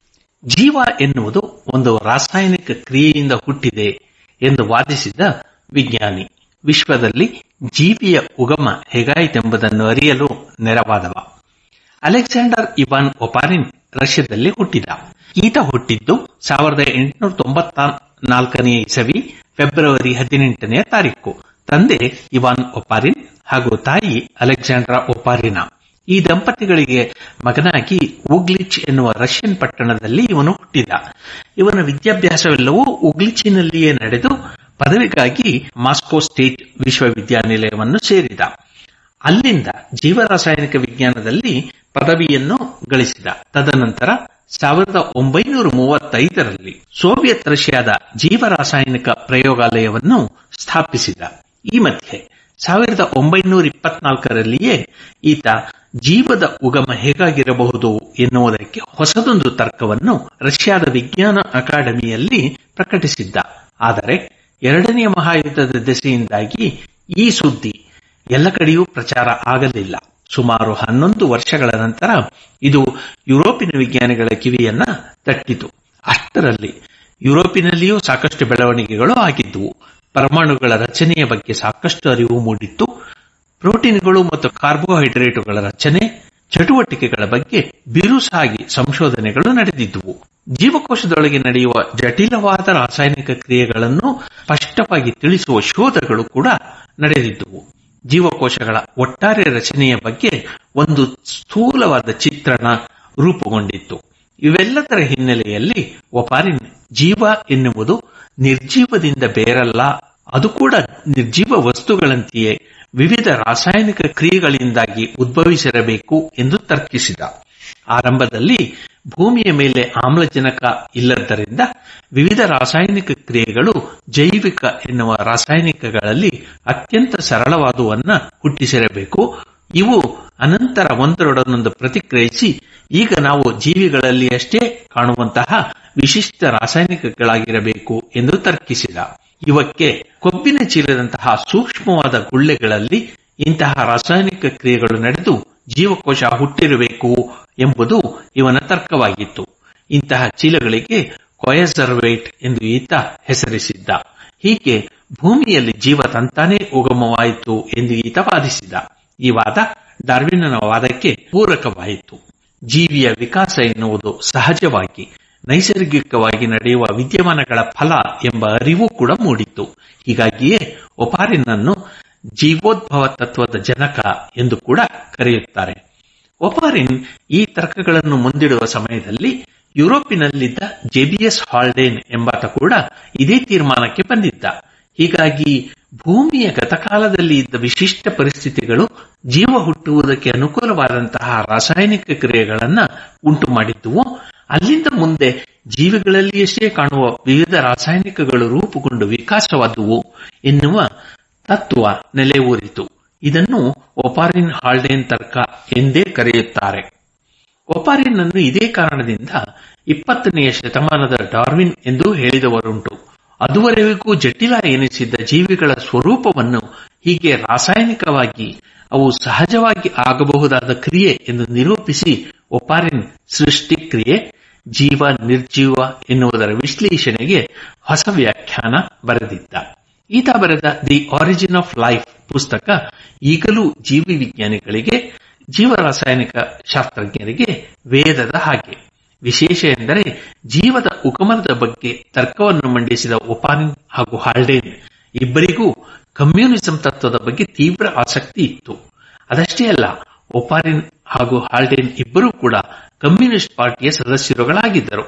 ಜೀವ ಎನ್ನುವುದು ಒಂದು ರಾಸಾಯನಿಕ ಕ್ರಿಯೆಯಿಂದ ಹುಟ್ಟಿದೆ ಎಂದು ವಾದಿಸಿದ ವಿಜ್ಞಾನಿ ವಿಶ್ವದಲ್ಲಿ ಜೀವಿಯ ಉಗಮ ಹೇಗಾಯಿತೆಂಬುದನ್ನು ಅರಿಯಲು ನೆರವಾದವ ಅಲೆಕ್ಸಾಂಡರ್ ಇವಾನ್ ಒಪಾರಿನ್ ರಷ್ಯಾದಲ್ಲಿ ಹುಟ್ಟಿದ ಈತ ಹುಟ್ಟಿದ್ದು ಸಾವಿರದ ಎಂಟುನೂರ ತೊಂಬತ್ತ ನಾಲ್ಕನೇ ಇಸವಿ ಫೆಬ್ರವರಿ ಹದಿನೆಂಟನೇ ತಾರೀಕು ತಂದೆ ಇವಾನ್ ಒಪಾರಿನ್ ಹಾಗೂ ತಾಯಿ ಅಲೆಕ್ಸಾಂಡ್ರಾ ಒಪಾರಿನಾ ಈ ದಂಪತಿಗಳಿಗೆ ಮಗನಾಗಿ ಉಗ್ಲಿಚ್ ಎನ್ನುವ ರಷ್ಯನ್ ಪಟ್ಟಣದಲ್ಲಿ ಇವನು ಹುಟ್ಟಿದ ಇವನ ವಿದ್ಯಾಭ್ಯಾಸವೆಲ್ಲವೂ ಉಗ್ಲಿಚಿನಲ್ಲಿಯೇ ನಡೆದು ಪದವಿಗಾಗಿ ಮಾಸ್ಕೋ ಸ್ಟೇಟ್ ವಿಶ್ವವಿದ್ಯಾನಿಲಯವನ್ನು ಸೇರಿದ ಅಲ್ಲಿಂದ ಜೀವರಾಸಾಯನಿಕ ವಿಜ್ಞಾನದಲ್ಲಿ ಪದವಿಯನ್ನು ಗಳಿಸಿದ ತದನಂತರ ಸಾವಿರದ ಒಂಬೈನೂರ ಮೂವತ್ತೈದರಲ್ಲಿ ಸೋವಿಯತ್ ರಷ್ಯಾದ ಜೀವರಾಸಾಯನಿಕ ಪ್ರಯೋಗಾಲಯವನ್ನು ಸ್ಥಾಪಿಸಿದ ಈ ಮಧ್ಯೆ ಸಾವಿರದ ಒಂಬೈನೂರ ಇಪ್ಪತ್ನಾಲ್ಕರಲ್ಲಿಯೇ ಈತ ಜೀವದ ಉಗಮ ಹೇಗಾಗಿರಬಹುದು ಎನ್ನುವುದಕ್ಕೆ ಹೊಸದೊಂದು ತರ್ಕವನ್ನು ರಷ್ಯಾದ ವಿಜ್ಞಾನ ಅಕಾಡೆಮಿಯಲ್ಲಿ ಪ್ರಕಟಿಸಿದ್ದ ಆದರೆ ಎರಡನೆಯ ಮಹಾಯುದ್ಧದ ದೆಸೆಯಿಂದಾಗಿ ಈ ಸುದ್ದಿ ಎಲ್ಲ ಕಡೆಯೂ ಪ್ರಚಾರ ಆಗಲಿಲ್ಲ ಸುಮಾರು ಹನ್ನೊಂದು ವರ್ಷಗಳ ನಂತರ ಇದು ಯುರೋಪಿನ ವಿಜ್ಞಾನಿಗಳ ಕಿವಿಯನ್ನ ತಟ್ಟಿತು ಅಷ್ಟರಲ್ಲಿ ಯುರೋಪಿನಲ್ಲಿಯೂ ಸಾಕಷ್ಟು ಬೆಳವಣಿಗೆಗಳು ಆಗಿದ್ದುವು ಪರಮಾಣುಗಳ ರಚನೆಯ ಬಗ್ಗೆ ಸಾಕಷ್ಟು ಅರಿವು ಮೂಡಿತ್ತು ಪ್ರೋಟೀನ್ಗಳು ಮತ್ತು ಕಾರ್ಬೋಹೈಡ್ರೇಟುಗಳ ರಚನೆ ಚಟುವಟಿಕೆಗಳ ಬಗ್ಗೆ ಬಿರುಸಾಗಿ ಸಂಶೋಧನೆಗಳು ನಡೆದಿದ್ದುವು ಜೀವಕೋಶದೊಳಗೆ ನಡೆಯುವ ಜಟಿಲವಾದ ರಾಸಾಯನಿಕ ಕ್ರಿಯೆಗಳನ್ನು ಸ್ಪಷ್ಟವಾಗಿ ತಿಳಿಸುವ ಶೋಧಗಳು ಕೂಡ ನಡೆದಿದ್ದುವು ಜೀವಕೋಶಗಳ ಒಟ್ಟಾರೆ ರಚನೆಯ ಬಗ್ಗೆ ಒಂದು ಸ್ಥೂಲವಾದ ಚಿತ್ರಣ ರೂಪುಗೊಂಡಿತ್ತು ಇವೆಲ್ಲದರ ಹಿನ್ನೆಲೆಯಲ್ಲಿ ಒಪಾರಿನ್ ಜೀವ ಎನ್ನುವುದು ನಿರ್ಜೀವದಿಂದ ಬೇರಲ್ಲ ಅದು ಕೂಡ ನಿರ್ಜೀವ ವಸ್ತುಗಳಂತೆಯೇ ವಿವಿಧ ರಾಸಾಯನಿಕ ಕ್ರಿಯೆಗಳಿಂದಾಗಿ ಉದ್ಭವಿಸಿರಬೇಕು ಎಂದು ತರ್ಕಿಸಿದ ಆರಂಭದಲ್ಲಿ ಭೂಮಿಯ ಮೇಲೆ ಆಮ್ಲಜನಕ ಇಲ್ಲದ್ದರಿಂದ ವಿವಿಧ ರಾಸಾಯನಿಕ ಕ್ರಿಯೆಗಳು ಜೈವಿಕ ಎನ್ನುವ ರಾಸಾಯನಿಕಗಳಲ್ಲಿ ಅತ್ಯಂತ ಸರಳವಾದುವನ್ನ ಹುಟ್ಟಿಸಿರಬೇಕು ಇವು ಅನಂತರ ಒಂದರೊಡನೊಂದು ಪ್ರತಿಕ್ರಿಯಿಸಿ ಈಗ ನಾವು ಜೀವಿಗಳಲ್ಲಿ ಅಷ್ಟೇ ಕಾಣುವಂತಹ ವಿಶಿಷ್ಟ ರಾಸಾಯನಿಕಗಳಾಗಿರಬೇಕು ಎಂದು ತರ್ಕಿಸಿದ ಇವಕ್ಕೆ ಕೊಬ್ಬಿನ ಚೀಲದಂತಹ ಸೂಕ್ಷ್ಮವಾದ ಗುಳ್ಳೆಗಳಲ್ಲಿ ಇಂತಹ ರಾಸಾಯನಿಕ ಕ್ರಿಯೆಗಳು ನಡೆದು ಜೀವಕೋಶ ಹುಟ್ಟಿರಬೇಕು ಎಂಬುದು ಇವನ ತರ್ಕವಾಗಿತ್ತು ಇಂತಹ ಚೀಲಗಳಿಗೆ ಕೊಯಸರ್ವೇಟ್ ಎಂದು ಈತ ಹೆಸರಿಸಿದ್ದ ಹೀಗೆ ಭೂಮಿಯಲ್ಲಿ ಜೀವ ತಂತಾನೇ ಉಗಮವಾಯಿತು ಎಂದು ಈತ ವಾದಿಸಿದ ಈ ವಾದ ಡಾರ್ವಿನ್ನನ ವಾದಕ್ಕೆ ಪೂರಕವಾಯಿತು ಜೀವಿಯ ವಿಕಾಸ ಎನ್ನುವುದು ಸಹಜವಾಗಿ ನೈಸರ್ಗಿಕವಾಗಿ ನಡೆಯುವ ವಿದ್ಯಮಾನಗಳ ಫಲ ಎಂಬ ಅರಿವು ಕೂಡ ಮೂಡಿತ್ತು ಹೀಗಾಗಿಯೇ ಒಪಾರಿನನ್ನು ಜೀವೋದ್ಭವ ತತ್ವದ ಜನಕ ಎಂದು ಕೂಡ ಕರೆಯುತ್ತಾರೆ ಒಪಾರಿನ್ ಈ ತರ್ಕಗಳನ್ನು ಮುಂದಿಡುವ ಸಮಯದಲ್ಲಿ ಯುರೋಪಿನಲ್ಲಿದ್ದ ಜೆಬಿಎಸ್ ಹಾಲ್ಡೇನ್ ಎಂಬಾತ ಕೂಡ ಇದೇ ತೀರ್ಮಾನಕ್ಕೆ ಬಂದಿದ್ದ ಹೀಗಾಗಿ ಭೂಮಿಯ ಗತಕಾಲದಲ್ಲಿ ಇದ್ದ ವಿಶಿಷ್ಟ ಪರಿಸ್ಥಿತಿಗಳು ಜೀವ ಹುಟ್ಟುವುದಕ್ಕೆ ಅನುಕೂಲವಾದಂತಹ ರಾಸಾಯನಿಕ ಕ್ರಿಯೆಗಳನ್ನ ಉಂಟು ಮಾಡಿದ್ದುವು ಅಲ್ಲಿಂದ ಮುಂದೆ ಜೀವಿಗಳಲ್ಲಿಯಷ್ಟೇ ಕಾಣುವ ವಿವಿಧ ರಾಸಾಯನಿಕಗಳು ರೂಪುಗೊಂಡು ವಿಕಾಸವಾದುವು ಎನ್ನುವ ತತ್ವ ನೆಲೆಯೂರಿತು ಇದನ್ನು ಒಪಾರಿನ್ ಹಾಲ್ಡೇನ್ ತರ್ಕ ಎಂದೇ ಕರೆಯುತ್ತಾರೆ ಒಪಾರಿನ್ ಅನ್ನು ಇದೇ ಕಾರಣದಿಂದ ಇಪ್ಪತ್ತನೆಯ ಶತಮಾನದ ಡಾರ್ವಿನ್ ಎಂದು ಹೇಳಿದವರುಂಟು ಅದುವರೆಗೂ ಜಟಿಲ ಎನಿಸಿದ್ದ ಜೀವಿಗಳ ಸ್ವರೂಪವನ್ನು ಹೀಗೆ ರಾಸಾಯನಿಕವಾಗಿ ಅವು ಸಹಜವಾಗಿ ಆಗಬಹುದಾದ ಕ್ರಿಯೆ ಎಂದು ನಿರೂಪಿಸಿ ಒಪಾರಿನ್ ಸೃಷ್ಟಿ ಕ್ರಿಯೆ ಜೀವ ನಿರ್ಜೀವ ಎನ್ನುವುದರ ವಿಶ್ಲೇಷಣೆಗೆ ಹೊಸ ವ್ಯಾಖ್ಯಾನ ಬರೆದಿದ್ದ ಈತ ಬರೆದ ದಿ ಆರಿಜಿನ್ ಆಫ್ ಲೈಫ್ ಪುಸ್ತಕ ಈಗಲೂ ಜೀವಿ ವಿಜ್ಞಾನಿಗಳಿಗೆ ಜೀವರಾಸಾಯನಿಕ ಶಾಸ್ತ್ರಜ್ಞರಿಗೆ ವೇದದ ಹಾಗೆ ವಿಶೇಷ ಎಂದರೆ ಜೀವದ ಉಗಮನದ ಬಗ್ಗೆ ತರ್ಕವನ್ನು ಮಂಡಿಸಿದ ಒಪಾರಿನ್ ಹಾಗೂ ಹಾಲ್ಡೇನ್ ಇಬ್ಬರಿಗೂ ಕಮ್ಯುನಿಸಂ ತತ್ವದ ಬಗ್ಗೆ ತೀವ್ರ ಆಸಕ್ತಿ ಇತ್ತು ಅದಷ್ಟೇ ಅಲ್ಲ ಒಪಾರಿನ್ ಹಾಗೂ ಹಾಲ್ಡೇನ್ ಇಬ್ಬರೂ ಕೂಡ ಕಮ್ಯುನಿಸ್ಟ್ ಪಾರ್ಟಿಯ ಸದಸ್ಯರುಗಳಾಗಿದ್ದರು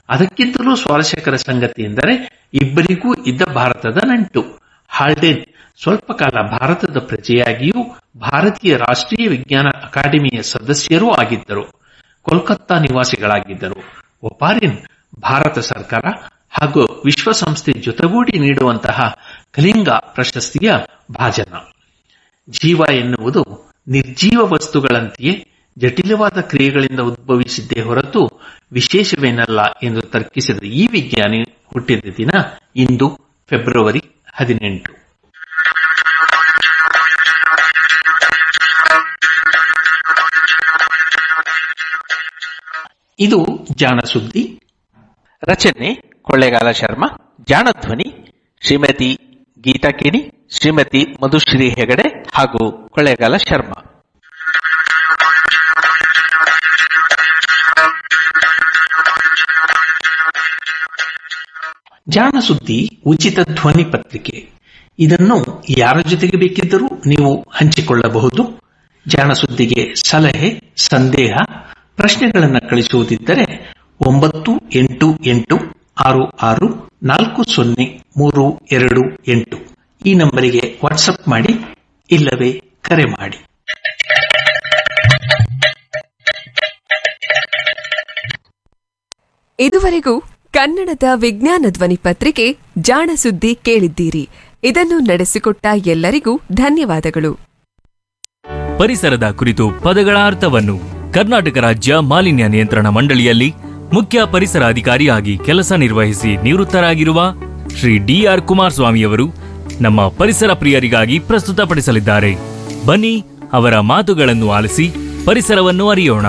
ಅದಕ್ಕಿಂತಲೂ ಸ್ವಾರಸ್ಯಕರ ಸಂಗತಿ ಎಂದರೆ ಇಬ್ಬರಿಗೂ ಇದ್ದ ಭಾರತದ ನಂಟು ಹಾಲ್ಡೇನ್ ಸ್ವಲ್ಪ ಕಾಲ ಭಾರತದ ಪ್ರಜೆಯಾಗಿಯೂ ಭಾರತೀಯ ರಾಷ್ಟ್ರೀಯ ವಿಜ್ಞಾನ ಅಕಾಡೆಮಿಯ ಸದಸ್ಯರೂ ಆಗಿದ್ದರು ಕೋಲ್ಕತ್ತಾ ನಿವಾಸಿಗಳಾಗಿದ್ದರು ಒಪಾರಿನ್ ಭಾರತ ಸರ್ಕಾರ ಹಾಗೂ ವಿಶ್ವಸಂಸ್ಥೆ ಜೊತೆಗೂಡಿ ನೀಡುವಂತಹ ಕಲಿಂಗ ಪ್ರಶಸ್ತಿಯ ಭಾಜನ ಜೀವ ಎನ್ನುವುದು ನಿರ್ಜೀವ ವಸ್ತುಗಳಂತೆಯೇ ಜಟಿಲವಾದ ಕ್ರಿಯೆಗಳಿಂದ ಉದ್ಭವಿಸಿದ್ದೇ ಹೊರತು ವಿಶೇಷವೇನಲ್ಲ ಎಂದು ತರ್ಕಿಸಿದ ಈ ವಿಜ್ಞಾನಿ ಹುಟ್ಟಿದ ದಿನ ಇಂದು ಫೆಬ್ರವರಿ ಹದಿನೆಂಟು ಇದು ಜಾಣ ಸುದ್ದಿ ರಚನೆ ಕೊಳ್ಳೇಗಾಲ ಶರ್ಮಾ ಜಾಣಧ್ವನಿ ಶ್ರೀಮತಿ ಗೀತಾ ಕಿಣಿ ಶ್ರೀಮತಿ ಮಧುಶ್ರೀ ಹೆಗಡೆ ಹಾಗೂ ಕೊಳ್ಳೇಗಾಲ ಶರ್ಮಾ ಜಾಣ ಸುದ್ದಿ ಉಚಿತ ಧ್ವನಿ ಪತ್ರಿಕೆ ಇದನ್ನು ಯಾರ ಜೊತೆಗೆ ಬೇಕಿದ್ದರೂ ನೀವು ಹಂಚಿಕೊಳ್ಳಬಹುದು ಜಾಣ ಸುದ್ದಿಗೆ ಸಲಹೆ ಸಂದೇಹ ಪ್ರಶ್ನೆಗಳನ್ನು ಕಳಿಸುವುದಿದ್ದರೆ ಒಂಬತ್ತು ಎಂಟು ಎಂಟು ಆರು ಆರು ನಾಲ್ಕು ಸೊನ್ನೆ ಮೂರು ಎರಡು ಎಂಟು ಈ ನಂಬರಿಗೆ ವಾಟ್ಸಪ್ ಮಾಡಿ ಇಲ್ಲವೇ ಕರೆ ಮಾಡಿ ಇದುವರೆಗೂ ಕನ್ನಡದ ವಿಜ್ಞಾನ ಧ್ವನಿ ಪತ್ರಿಕೆ ಜಾಣ ಸುದ್ದಿ ಕೇಳಿದ್ದೀರಿ ಇದನ್ನು ನಡೆಸಿಕೊಟ್ಟ ಎಲ್ಲರಿಗೂ ಧನ್ಯವಾದಗಳು ಪರಿಸರದ ಕುರಿತು ಪದಗಳ ಅರ್ಥವನ್ನು ಕರ್ನಾಟಕ ರಾಜ್ಯ ಮಾಲಿನ್ಯ ನಿಯಂತ್ರಣ ಮಂಡಳಿಯಲ್ಲಿ ಮುಖ್ಯ ಪರಿಸರ ಅಧಿಕಾರಿಯಾಗಿ ಕೆಲಸ ನಿರ್ವಹಿಸಿ ನಿವೃತ್ತರಾಗಿರುವ ಶ್ರೀ ಡಿಆರ್ ಕುಮಾರಸ್ವಾಮಿಯವರು ನಮ್ಮ ಪರಿಸರ ಪ್ರಿಯರಿಗಾಗಿ ಪ್ರಸ್ತುತಪಡಿಸಲಿದ್ದಾರೆ ಬನ್ನಿ ಅವರ ಮಾತುಗಳನ್ನು ಆಲಿಸಿ ಪರಿಸರವನ್ನು ಅರಿಯೋಣ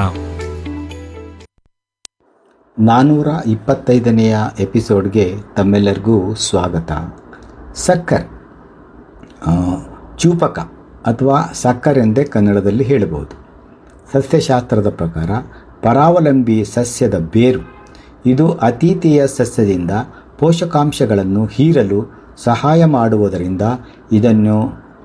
ನಾನ್ನೂರ ಇಪ್ಪತ್ತೈದನೆಯ ಎಪಿಸೋಡ್ಗೆ ತಮ್ಮೆಲ್ಲರಿಗೂ ಸ್ವಾಗತ ಸಕ್ಕರ್ ಆ, ಚೂಪಕ ಅಥವಾ ಸಕ್ಕರ್ ಎಂದೇ ಕನ್ನಡದಲ್ಲಿ ಹೇಳಬಹುದು ಸಸ್ಯಶಾಸ್ತ್ರದ ಪ್ರಕಾರ ಪರಾವಲಂಬಿ ಸಸ್ಯದ ಬೇರು ಇದು ಅತೀತೀಯ ಸಸ್ಯದಿಂದ ಪೋಷಕಾಂಶಗಳನ್ನು ಹೀರಲು ಸಹಾಯ ಮಾಡುವುದರಿಂದ ಇದನ್ನು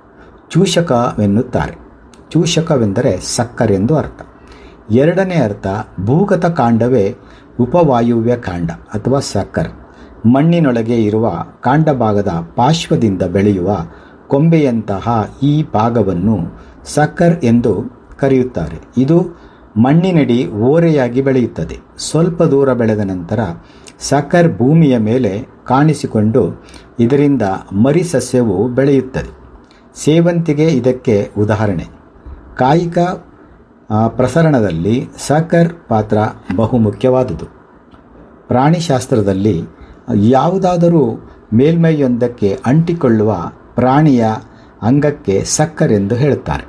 ಚೂಷಕವೆನ್ನುತ್ತಾರೆ ಚೂಷಕವೆಂದರೆ ಸಕ್ಕರೆಂದು ಅರ್ಥ ಎರಡನೇ ಅರ್ಥ ಭೂಗತ ಕಾಂಡವೇ ಉಪವಾಯುವ್ಯ ಕಾಂಡ ಅಥವಾ ಸಕ್ಕರ್ ಮಣ್ಣಿನೊಳಗೆ ಇರುವ ಕಾಂಡ ಭಾಗದ ಪಾರ್ಶ್ವದಿಂದ ಬೆಳೆಯುವ ಕೊಂಬೆಯಂತಹ ಈ ಭಾಗವನ್ನು ಸಕ್ಕರ್ ಎಂದು ಕರೆಯುತ್ತಾರೆ ಇದು ಮಣ್ಣಿನಡಿ ಓರೆಯಾಗಿ ಬೆಳೆಯುತ್ತದೆ ಸ್ವಲ್ಪ ದೂರ ಬೆಳೆದ ನಂತರ ಸಕ್ಕರ್ ಭೂಮಿಯ ಮೇಲೆ ಕಾಣಿಸಿಕೊಂಡು ಇದರಿಂದ ಮರಿ ಸಸ್ಯವು ಬೆಳೆಯುತ್ತದೆ ಸೇವಂತಿಗೆ ಇದಕ್ಕೆ ಉದಾಹರಣೆ ಕಾಯಿಕ ಆ, ಪ್ರಸರಣದಲ್ಲಿ ಸಕ್ಕರ್ ಪಾತ್ರ ಬಹುಮುಖ್ಯವಾದುದು ಪ್ರಾಣಿಶಾಸ್ತ್ರದಲ್ಲಿ ಯಾವುದಾದರೂ ಮೇಲ್ಮೈಯೊಂದಕ್ಕೆ ಅಂಟಿಕೊಳ್ಳುವ ಪ್ರಾಣಿಯ ಅಂಗಕ್ಕೆ ಸಕ್ಕರ್ ಎಂದು ಹೇಳುತ್ತಾರೆ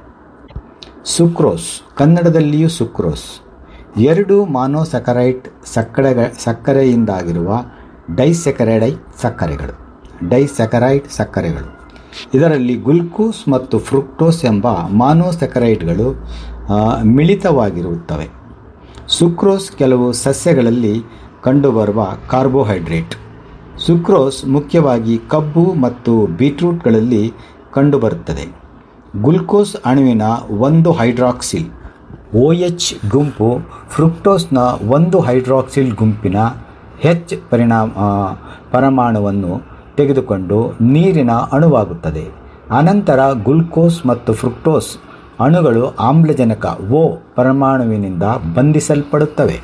ಸುಕ್ರೋಸ್ ಕನ್ನಡದಲ್ಲಿಯೂ ಸುಕ್ರೋಸ್ ಎರಡು ಮಾನೋಸಕರೈಟ್ ಸಕ್ಕರೆಗ ಸಕ್ಕರೆಯಿಂದಾಗಿರುವ ಡೈಸೆಕರೈಡೈ ಸಕ್ಕರೆಗಳು ಡೈಸೆಕರೈಟ್ ಸಕ್ಕರೆಗಳು ಇದರಲ್ಲಿ ಗ್ಲುಕೋಸ್ ಮತ್ತು ಫ್ರುಕ್ಟೋಸ್ ಎಂಬ ಮಾನೋಸೆಕರೈಟ್ಗಳು ಆ, ಮಿಳಿತವಾಗಿರುತ್ತವೆ ಸುಕ್ರೋಸ್ ಕೆಲವು ಸಸ್ಯಗಳಲ್ಲಿ ಕಂಡುಬರುವ ಕಾರ್ಬೋಹೈಡ್ರೇಟ್ ಸುಕ್ರೋಸ್ ಮುಖ್ಯವಾಗಿ ಕಬ್ಬು ಮತ್ತು ಬೀಟ್ರೂಟ್ಗಳಲ್ಲಿ ಕಂಡುಬರುತ್ತದೆ ಗ್ಲುಕೋಸ್ ಅಣುವಿನ ಒಂದು ಹೈಡ್ರಾಕ್ಸಿಲ್ ಒ ಎಚ್ ಗುಂಪು ಫ್ರುಕ್ಟೋಸ್ನ ಒಂದು ಹೈಡ್ರಾಕ್ಸಿಲ್ ಗುಂಪಿನ ಹೆಚ್ ಪರಿಣಾಮ ಆ, ಪರಮಾಣುವನ್ನು ತೆಗೆದುಕೊಂಡು ನೀರಿನ ಅಣುವಾಗುತ್ತದೆ ಅನಂತರ ಗ್ಲುಕೋಸ್ ಮತ್ತು ಫ್ರುಕ್ಟೋಸ್ ಅಣುಗಳು ಆಮ್ಲಜನಕ ಓ ಪರಮಾಣುವಿನಿಂದ ಬಂಧಿಸಲ್ಪಡುತ್ತವೆ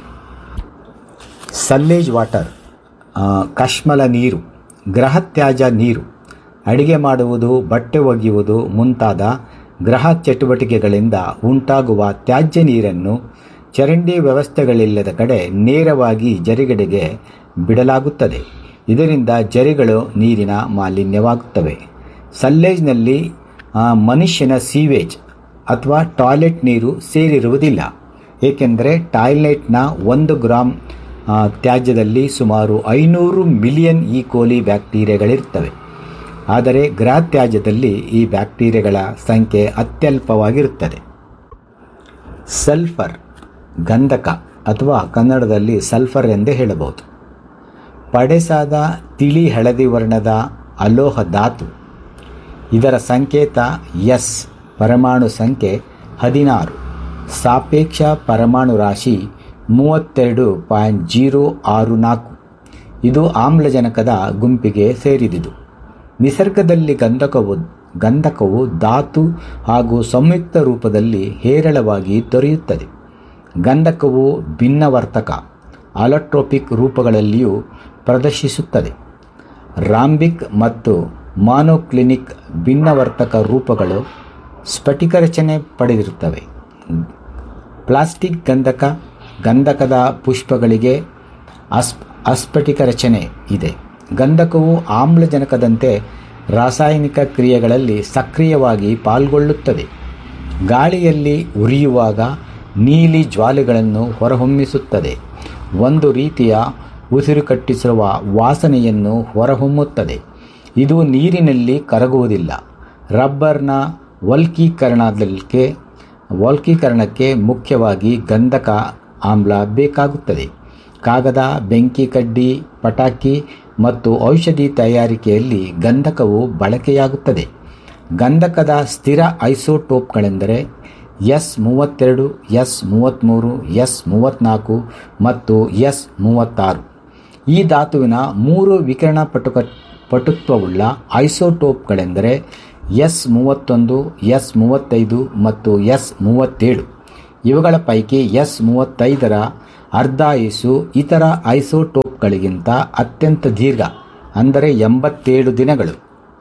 ಸಲ್ಲೇಜ್ ವಾಟರ್ ಆ, ಕಶ್ಮಲ ನೀರು ಗೃಹತ್ಯಾಜ್ಯ ನೀರು ಅಡಿಗೆ ಮಾಡುವುದು ಬಟ್ಟೆ ಒಗೆಯುವುದು ಮುಂತಾದ ಗೃಹ ಚಟುವಟಿಕೆಗಳಿಂದ ಉಂಟಾಗುವ ತ್ಯಾಜ್ಯ ನೀರನ್ನು ಚರಂಡಿ ವ್ಯವಸ್ಥೆಗಳಿಲ್ಲದ ಕಡೆ ನೇರವಾಗಿ ಜರಿಗಡೆಗೆ ಬಿಡಲಾಗುತ್ತದೆ ಇದರಿಂದ ಜರಿಗಳು ನೀರಿನ ಮಾಲಿನ್ಯವಾಗುತ್ತವೆ ಸಲ್ಲೇಜ್ನಲ್ಲಿ ಆ, ಮನುಷ್ಯನ ಸೀವೇಜ್ ಅಥವಾ ಟಾಯ್ಲೆಟ್ ನೀರು ಸೇರಿರುವುದಿಲ್ಲ ಏಕೆಂದರೆ ಟಾಯ್ಲೆಟ್ನ ಒಂದು ಗ್ರಾಮ್ ಆ, ತ್ಯಾಜ್ಯದಲ್ಲಿ ಸುಮಾರು ಐನೂರು ಮಿಲಿಯನ್ ಈ ಕೋಲಿ ಬ್ಯಾಕ್ಟೀರಿಯಾಗಳಿರ್ತವೆ ಆದರೆ ಗೃಹ ತ್ಯಾಜ್ಯದಲ್ಲಿ ಈ ಬ್ಯಾಕ್ಟೀರಿಯಾಗಳ ಸಂಖ್ಯೆ ಅತ್ಯಲ್ಪವಾಗಿರುತ್ತದೆ ಸಲ್ಫರ್ ಗಂಧಕ ಅಥವಾ ಕನ್ನಡದಲ್ಲಿ ಸಲ್ಫರ್ ಎಂದೇ ಹೇಳಬಹುದು ಪಡೆಸಾದ ತಿಳಿ ಹಳದಿ ವರ್ಣದ ಅಲೋಹ ಧಾತು ಇದರ ಸಂಕೇತ ಎಸ್ ಪರಮಾಣು ಸಂಖ್ಯೆ ಹದಿನಾರು ಸಾಪೇಕ್ಷ ಪರಮಾಣು ರಾಶಿ ಮೂವತ್ತೆರಡು ಪಾಯಿಂಟ್ ಜೀರೋ ಆರು ನಾಲ್ಕು ಇದು ಆಮ್ಲಜನಕದ ಗುಂಪಿಗೆ ಸೇರಿದುದು ನಿಸರ್ಗದಲ್ಲಿ ಗಂಧಕವು ಗಂಧಕವು ಧಾತು ಹಾಗೂ ಸಂಯುಕ್ತ ರೂಪದಲ್ಲಿ ಹೇರಳವಾಗಿ ದೊರೆಯುತ್ತದೆ ಗಂಧಕವು ಭಿನ್ನವರ್ತಕ ಅಲೋಟ್ರೋಪಿಕ್ ರೂಪಗಳಲ್ಲಿಯೂ ಪ್ರದರ್ಶಿಸುತ್ತದೆ ರಾಂಬಿಕ್ ಮತ್ತು ಮಾನೋಕ್ಲಿನಿಕ್ ಭಿನ್ನವರ್ತಕ ರೂಪಗಳು ಸ್ಫಟಿಕ ರಚನೆ ಪಡೆದಿರುತ್ತವೆ ಪ್ಲಾಸ್ಟಿಕ್ ಗಂಧಕ ಗಂಧಕದ ಪುಷ್ಪಗಳಿಗೆ ಅಸ್ ಅಸ್ಫಟಿಕ ರಚನೆ ಇದೆ ಗಂಧಕವು ಆಮ್ಲಜನಕದಂತೆ ರಾಸಾಯನಿಕ ಕ್ರಿಯೆಗಳಲ್ಲಿ ಸಕ್ರಿಯವಾಗಿ ಪಾಲ್ಗೊಳ್ಳುತ್ತದೆ ಗಾಳಿಯಲ್ಲಿ ಉರಿಯುವಾಗ ನೀಲಿ ಜ್ವಾಲೆಗಳನ್ನು ಹೊರಹೊಮ್ಮಿಸುತ್ತದೆ ಒಂದು ರೀತಿಯ ಉಸಿರು ಕಟ್ಟಿಸುವ ವಾಸನೆಯನ್ನು ಹೊರಹೊಮ್ಮುತ್ತದೆ ಇದು ನೀರಿನಲ್ಲಿ ಕರಗುವುದಿಲ್ಲ ರಬ್ಬರ್ನ ವಲ್ಕೀಕರಣಕ್ಕೆ ವಲ್ಕೀಕರಣಕ್ಕೆ ಮುಖ್ಯವಾಗಿ ಗಂಧಕ ಆಮ್ಲ ಬೇಕಾಗುತ್ತದೆ ಕಾಗದ ಬೆಂಕಿ ಕಡ್ಡಿ ಪಟಾಕಿ ಮತ್ತು ಔಷಧಿ ತಯಾರಿಕೆಯಲ್ಲಿ ಗಂಧಕವು ಬಳಕೆಯಾಗುತ್ತದೆ ಗಂಧಕದ ಸ್ಥಿರ ಐಸೋಟೋಪ್ಗಳೆಂದರೆ ಎಸ್ ಮೂವತ್ತೆರಡು ಎಸ್ ಮೂವತ್ತ್ಮೂರು ಎಸ್ ಮೂವತ್ತ್ನಾಲ್ಕು ಮತ್ತು ಎಸ್ ಮೂವತ್ತಾರು ಈ ಧಾತುವಿನ ಮೂರು ವಿಕಿರಣ ಪಟುಕ ಪಟುತ್ವವುಳ್ಳ ಐಸೋಟೋಪ್ಗಳೆಂದರೆ ಎಸ್ ಮೂವತ್ತೊಂದು ಎಸ್ ಮೂವತ್ತೈದು ಮತ್ತು ಎಸ್ ಮೂವತ್ತೇಳು ಇವುಗಳ ಪೈಕಿ ಎಸ್ ಮೂವತ್ತೈದರ ಅರ್ಧಾಯುಸು ಇತರ ಐಸೋಟೋಪ್ಗಳಿಗಿಂತ ಅತ್ಯಂತ ದೀರ್ಘ ಅಂದರೆ ಎಂಬತ್ತೇಳು ದಿನಗಳು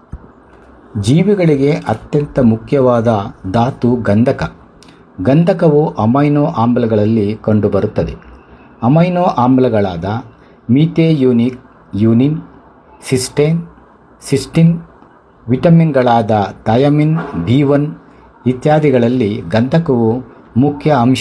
ಜೀವಿಗಳಿಗೆ ಅತ್ಯಂತ ಮುಖ್ಯವಾದ ಧಾತು ಗಂಧಕ ಗಂಧಕವು ಅಮೈನೋ ಆಮ್ಲಗಳಲ್ಲಿ ಕಂಡುಬರುತ್ತದೆ ಅಮೈನೋ ಆಮ್ಲಗಳಾದ ಮೀಥೇಯೂನಿಕ್ ಯೂನಿನ್ ಸಿಸ್ಟೇನ್ ಸಿಸ್ಟಿನ್ ವಿಟಮಿನ್ಗಳಾದ ಥಯಮಿನ್ ಬಿ ಒನ್ ಇತ್ಯಾದಿಗಳಲ್ಲಿ ಗಂಧಕವು ಮುಖ್ಯ ಅಂಶ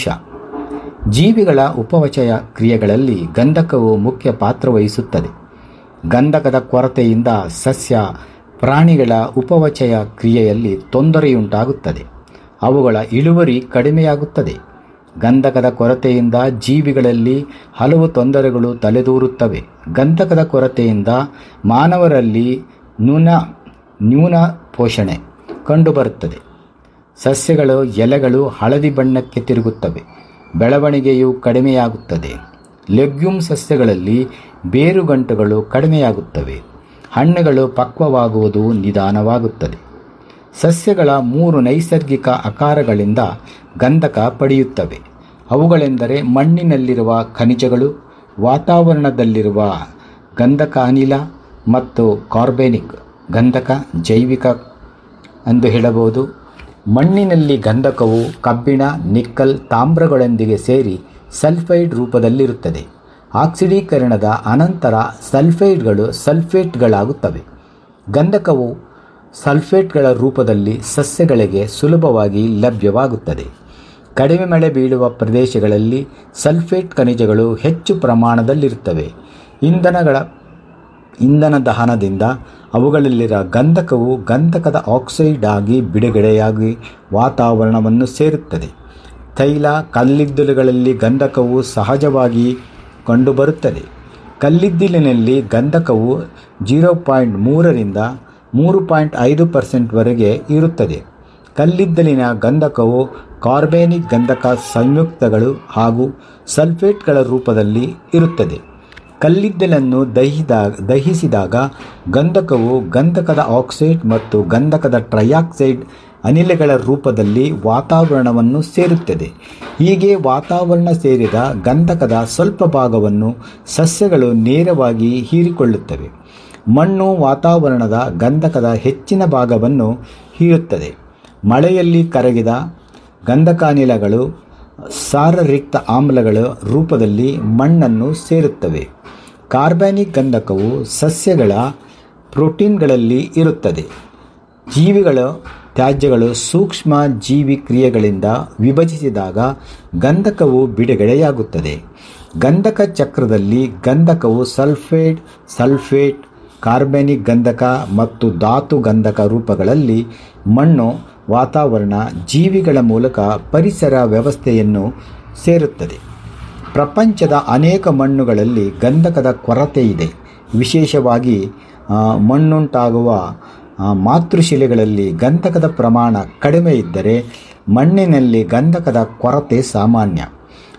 ಜೀವಿಗಳ ಉಪವಚಯ ಕ್ರಿಯೆಗಳಲ್ಲಿ ಗಂಧಕವು ಮುಖ್ಯ ಪಾತ್ರ ವಹಿಸುತ್ತದೆ ಗಂಧಕದ ಕೊರತೆಯಿಂದ ಸಸ್ಯ ಪ್ರಾಣಿಗಳ ಉಪವಚಯ ಕ್ರಿಯೆಯಲ್ಲಿ ತೊಂದರೆಯುಂಟಾಗುತ್ತದೆ ಅವುಗಳ ಇಳುವರಿ ಕಡಿಮೆಯಾಗುತ್ತದೆ ಗಂಧಕದ ಕೊರತೆಯಿಂದ ಜೀವಿಗಳಲ್ಲಿ ಹಲವು ತೊಂದರೆಗಳು ತಲೆದೂರುತ್ತವೆ ಗಂಧಕದ ಕೊರತೆಯಿಂದ ಮಾನವರಲ್ಲಿ ನ್ಯೂನ ನ್ಯೂನ ಪೋಷಣೆ ಕಂಡುಬರುತ್ತದೆ ಸಸ್ಯಗಳು ಎಲೆಗಳು ಹಳದಿ ಬಣ್ಣಕ್ಕೆ ತಿರುಗುತ್ತವೆ ಬೆಳವಣಿಗೆಯು ಕಡಿಮೆಯಾಗುತ್ತದೆ ಲೆಗ್ಯೂಮ್ ಸಸ್ಯಗಳಲ್ಲಿ ಬೇರುಗಂಟುಗಳು ಕಡಿಮೆಯಾಗುತ್ತವೆ ಹಣ್ಣುಗಳು ಪಕ್ವವಾಗುವುದು ನಿಧಾನವಾಗುತ್ತದೆ ಸಸ್ಯಗಳ ಮೂರು ನೈಸರ್ಗಿಕ ಆಕಾರಗಳಿಂದ ಗಂಧಕ ಪಡೆಯುತ್ತವೆ ಅವುಗಳೆಂದರೆ ಮಣ್ಣಿನಲ್ಲಿರುವ ಖನಿಜಗಳು ವಾತಾವರಣದಲ್ಲಿರುವ ಗಂಧಕ ಅನಿಲ ಮತ್ತು ಕಾರ್ಬೆನಿಕ್ ಗಂಧಕ ಜೈವಿಕ ಎಂದು ಹೇಳಬಹುದು ಮಣ್ಣಿನಲ್ಲಿ ಗಂಧಕವು ಕಬ್ಬಿಣ ನಿಕ್ಕಲ್ ತಾಮ್ರಗಳೊಂದಿಗೆ ಸೇರಿ ಸಲ್ಫೈಡ್ ರೂಪದಲ್ಲಿರುತ್ತದೆ ಆಕ್ಸಿಡೀಕರಣದ ಅನಂತರ ಸಲ್ಫೈಡ್ಗಳು ಸಲ್ಫೇಟ್ಗಳಾಗುತ್ತವೆ ಗಂಧಕವು ಸಲ್ಫೇಟ್ಗಳ ರೂಪದಲ್ಲಿ ಸಸ್ಯಗಳಿಗೆ ಸುಲಭವಾಗಿ ಲಭ್ಯವಾಗುತ್ತದೆ ಕಡಿಮೆ ಮಳೆ ಬೀಳುವ ಪ್ರದೇಶಗಳಲ್ಲಿ ಸಲ್ಫೇಟ್ ಖನಿಜಗಳು ಹೆಚ್ಚು ಪ್ರಮಾಣದಲ್ಲಿರುತ್ತವೆ ಇಂಧನಗಳ ಇಂಧನ ದಹನದಿಂದ ಅವುಗಳಲ್ಲಿರುವ ಗಂಧಕವು ಗಂಧಕದ ಆಕ್ಸೈಡ್ ಆಗಿ ಬಿಡುಗಡೆಯಾಗಿ ವಾತಾವರಣವನ್ನು ಸೇರುತ್ತದೆ ತೈಲ ಕಲ್ಲಿದ್ದಲುಗಳಲ್ಲಿ ಗಂಧಕವು ಸಹಜವಾಗಿ ಕಂಡುಬರುತ್ತದೆ ಕಲ್ಲಿದ್ದಿಲಿನಲ್ಲಿ ಗಂಧಕವು ಜೀರೋ ಪಾಯಿಂಟ್ ಮೂರರಿಂದ ಮೂರು ಪಾಯಿಂಟ್ ಐದು ಪರ್ಸೆಂಟ್ವರೆಗೆ ಇರುತ್ತದೆ ಕಲ್ಲಿದ್ದಲಿನ ಗಂಧಕವು ಕಾರ್ಬೆನಿಕ್ ಗಂಧಕ ಸಂಯುಕ್ತಗಳು ಹಾಗೂ ಸಲ್ಫೇಟ್ಗಳ ರೂಪದಲ್ಲಿ ಇರುತ್ತದೆ ಕಲ್ಲಿದ್ದಲನ್ನು ದಹಿಸಿದಾಗ ದಹಿಸಿದಾಗ ಗಂಧಕವು ಗಂಧಕದ ಆಕ್ಸೈಡ್ ಮತ್ತು ಗಂಧಕದ ಟ್ರೈಆಕ್ಸೈಡ್ ಅನಿಲಗಳ ರೂಪದಲ್ಲಿ ವಾತಾವರಣವನ್ನು ಸೇರುತ್ತದೆ ಹೀಗೆ ವಾತಾವರಣ ಸೇರಿದ ಗಂಧಕದ ಸ್ವಲ್ಪ ಭಾಗವನ್ನು ಸಸ್ಯಗಳು ನೇರವಾಗಿ ಹೀರಿಕೊಳ್ಳುತ್ತವೆ ಮಣ್ಣು ವಾತಾವರಣದ ಗಂಧಕದ ಹೆಚ್ಚಿನ ಭಾಗವನ್ನು ಹೀರುತ್ತದೆ ಮಳೆಯಲ್ಲಿ ಕರಗಿದ ಗಂಧಕಾನಿಲಗಳು ಸಾರರಿಕ್ತ ಆಮ್ಲಗಳ ರೂಪದಲ್ಲಿ ಮಣ್ಣನ್ನು ಸೇರುತ್ತವೆ ಕಾರ್ಬನಿಕ್ ಗಂಧಕವು ಸಸ್ಯಗಳ ಪ್ರೋಟೀನ್ಗಳಲ್ಲಿ ಇರುತ್ತದೆ ಜೀವಿಗಳ ತ್ಯಾಜ್ಯಗಳು ಸೂಕ್ಷ್ಮ ಜೀವಿ ಕ್ರಿಯೆಗಳಿಂದ ವಿಭಜಿಸಿದಾಗ ಗಂಧಕವು ಬಿಡುಗಡೆಯಾಗುತ್ತದೆ ಗಂಧಕ ಚಕ್ರದಲ್ಲಿ ಗಂಧಕವು ಸಲ್ಫೇಟ್ ಸಲ್ಫೇಟ್ ಕಾರ್ಬನಿಕ್ ಗಂಧಕ ಮತ್ತು ಧಾತು ಗಂಧಕ ರೂಪಗಳಲ್ಲಿ ಮಣ್ಣು ವಾತಾವರಣ ಜೀವಿಗಳ ಮೂಲಕ ಪರಿಸರ ವ್ಯವಸ್ಥೆಯನ್ನು ಸೇರುತ್ತದೆ ಪ್ರಪಂಚದ ಅನೇಕ ಮಣ್ಣುಗಳಲ್ಲಿ ಗಂಧಕದ ಕೊರತೆ ಇದೆ ವಿಶೇಷವಾಗಿ ಆ, ಮಣ್ಣುಂಟಾಗುವ ಆ, ಮಾತೃಶಿಲೆಗಳಲ್ಲಿ ಗಂಧಕದ ಪ್ರಮಾಣ ಕಡಿಮೆ ಇದ್ದರೆ ಮಣ್ಣಿನಲ್ಲಿ ಗಂಧಕದ ಕೊರತೆ ಸಾಮಾನ್ಯ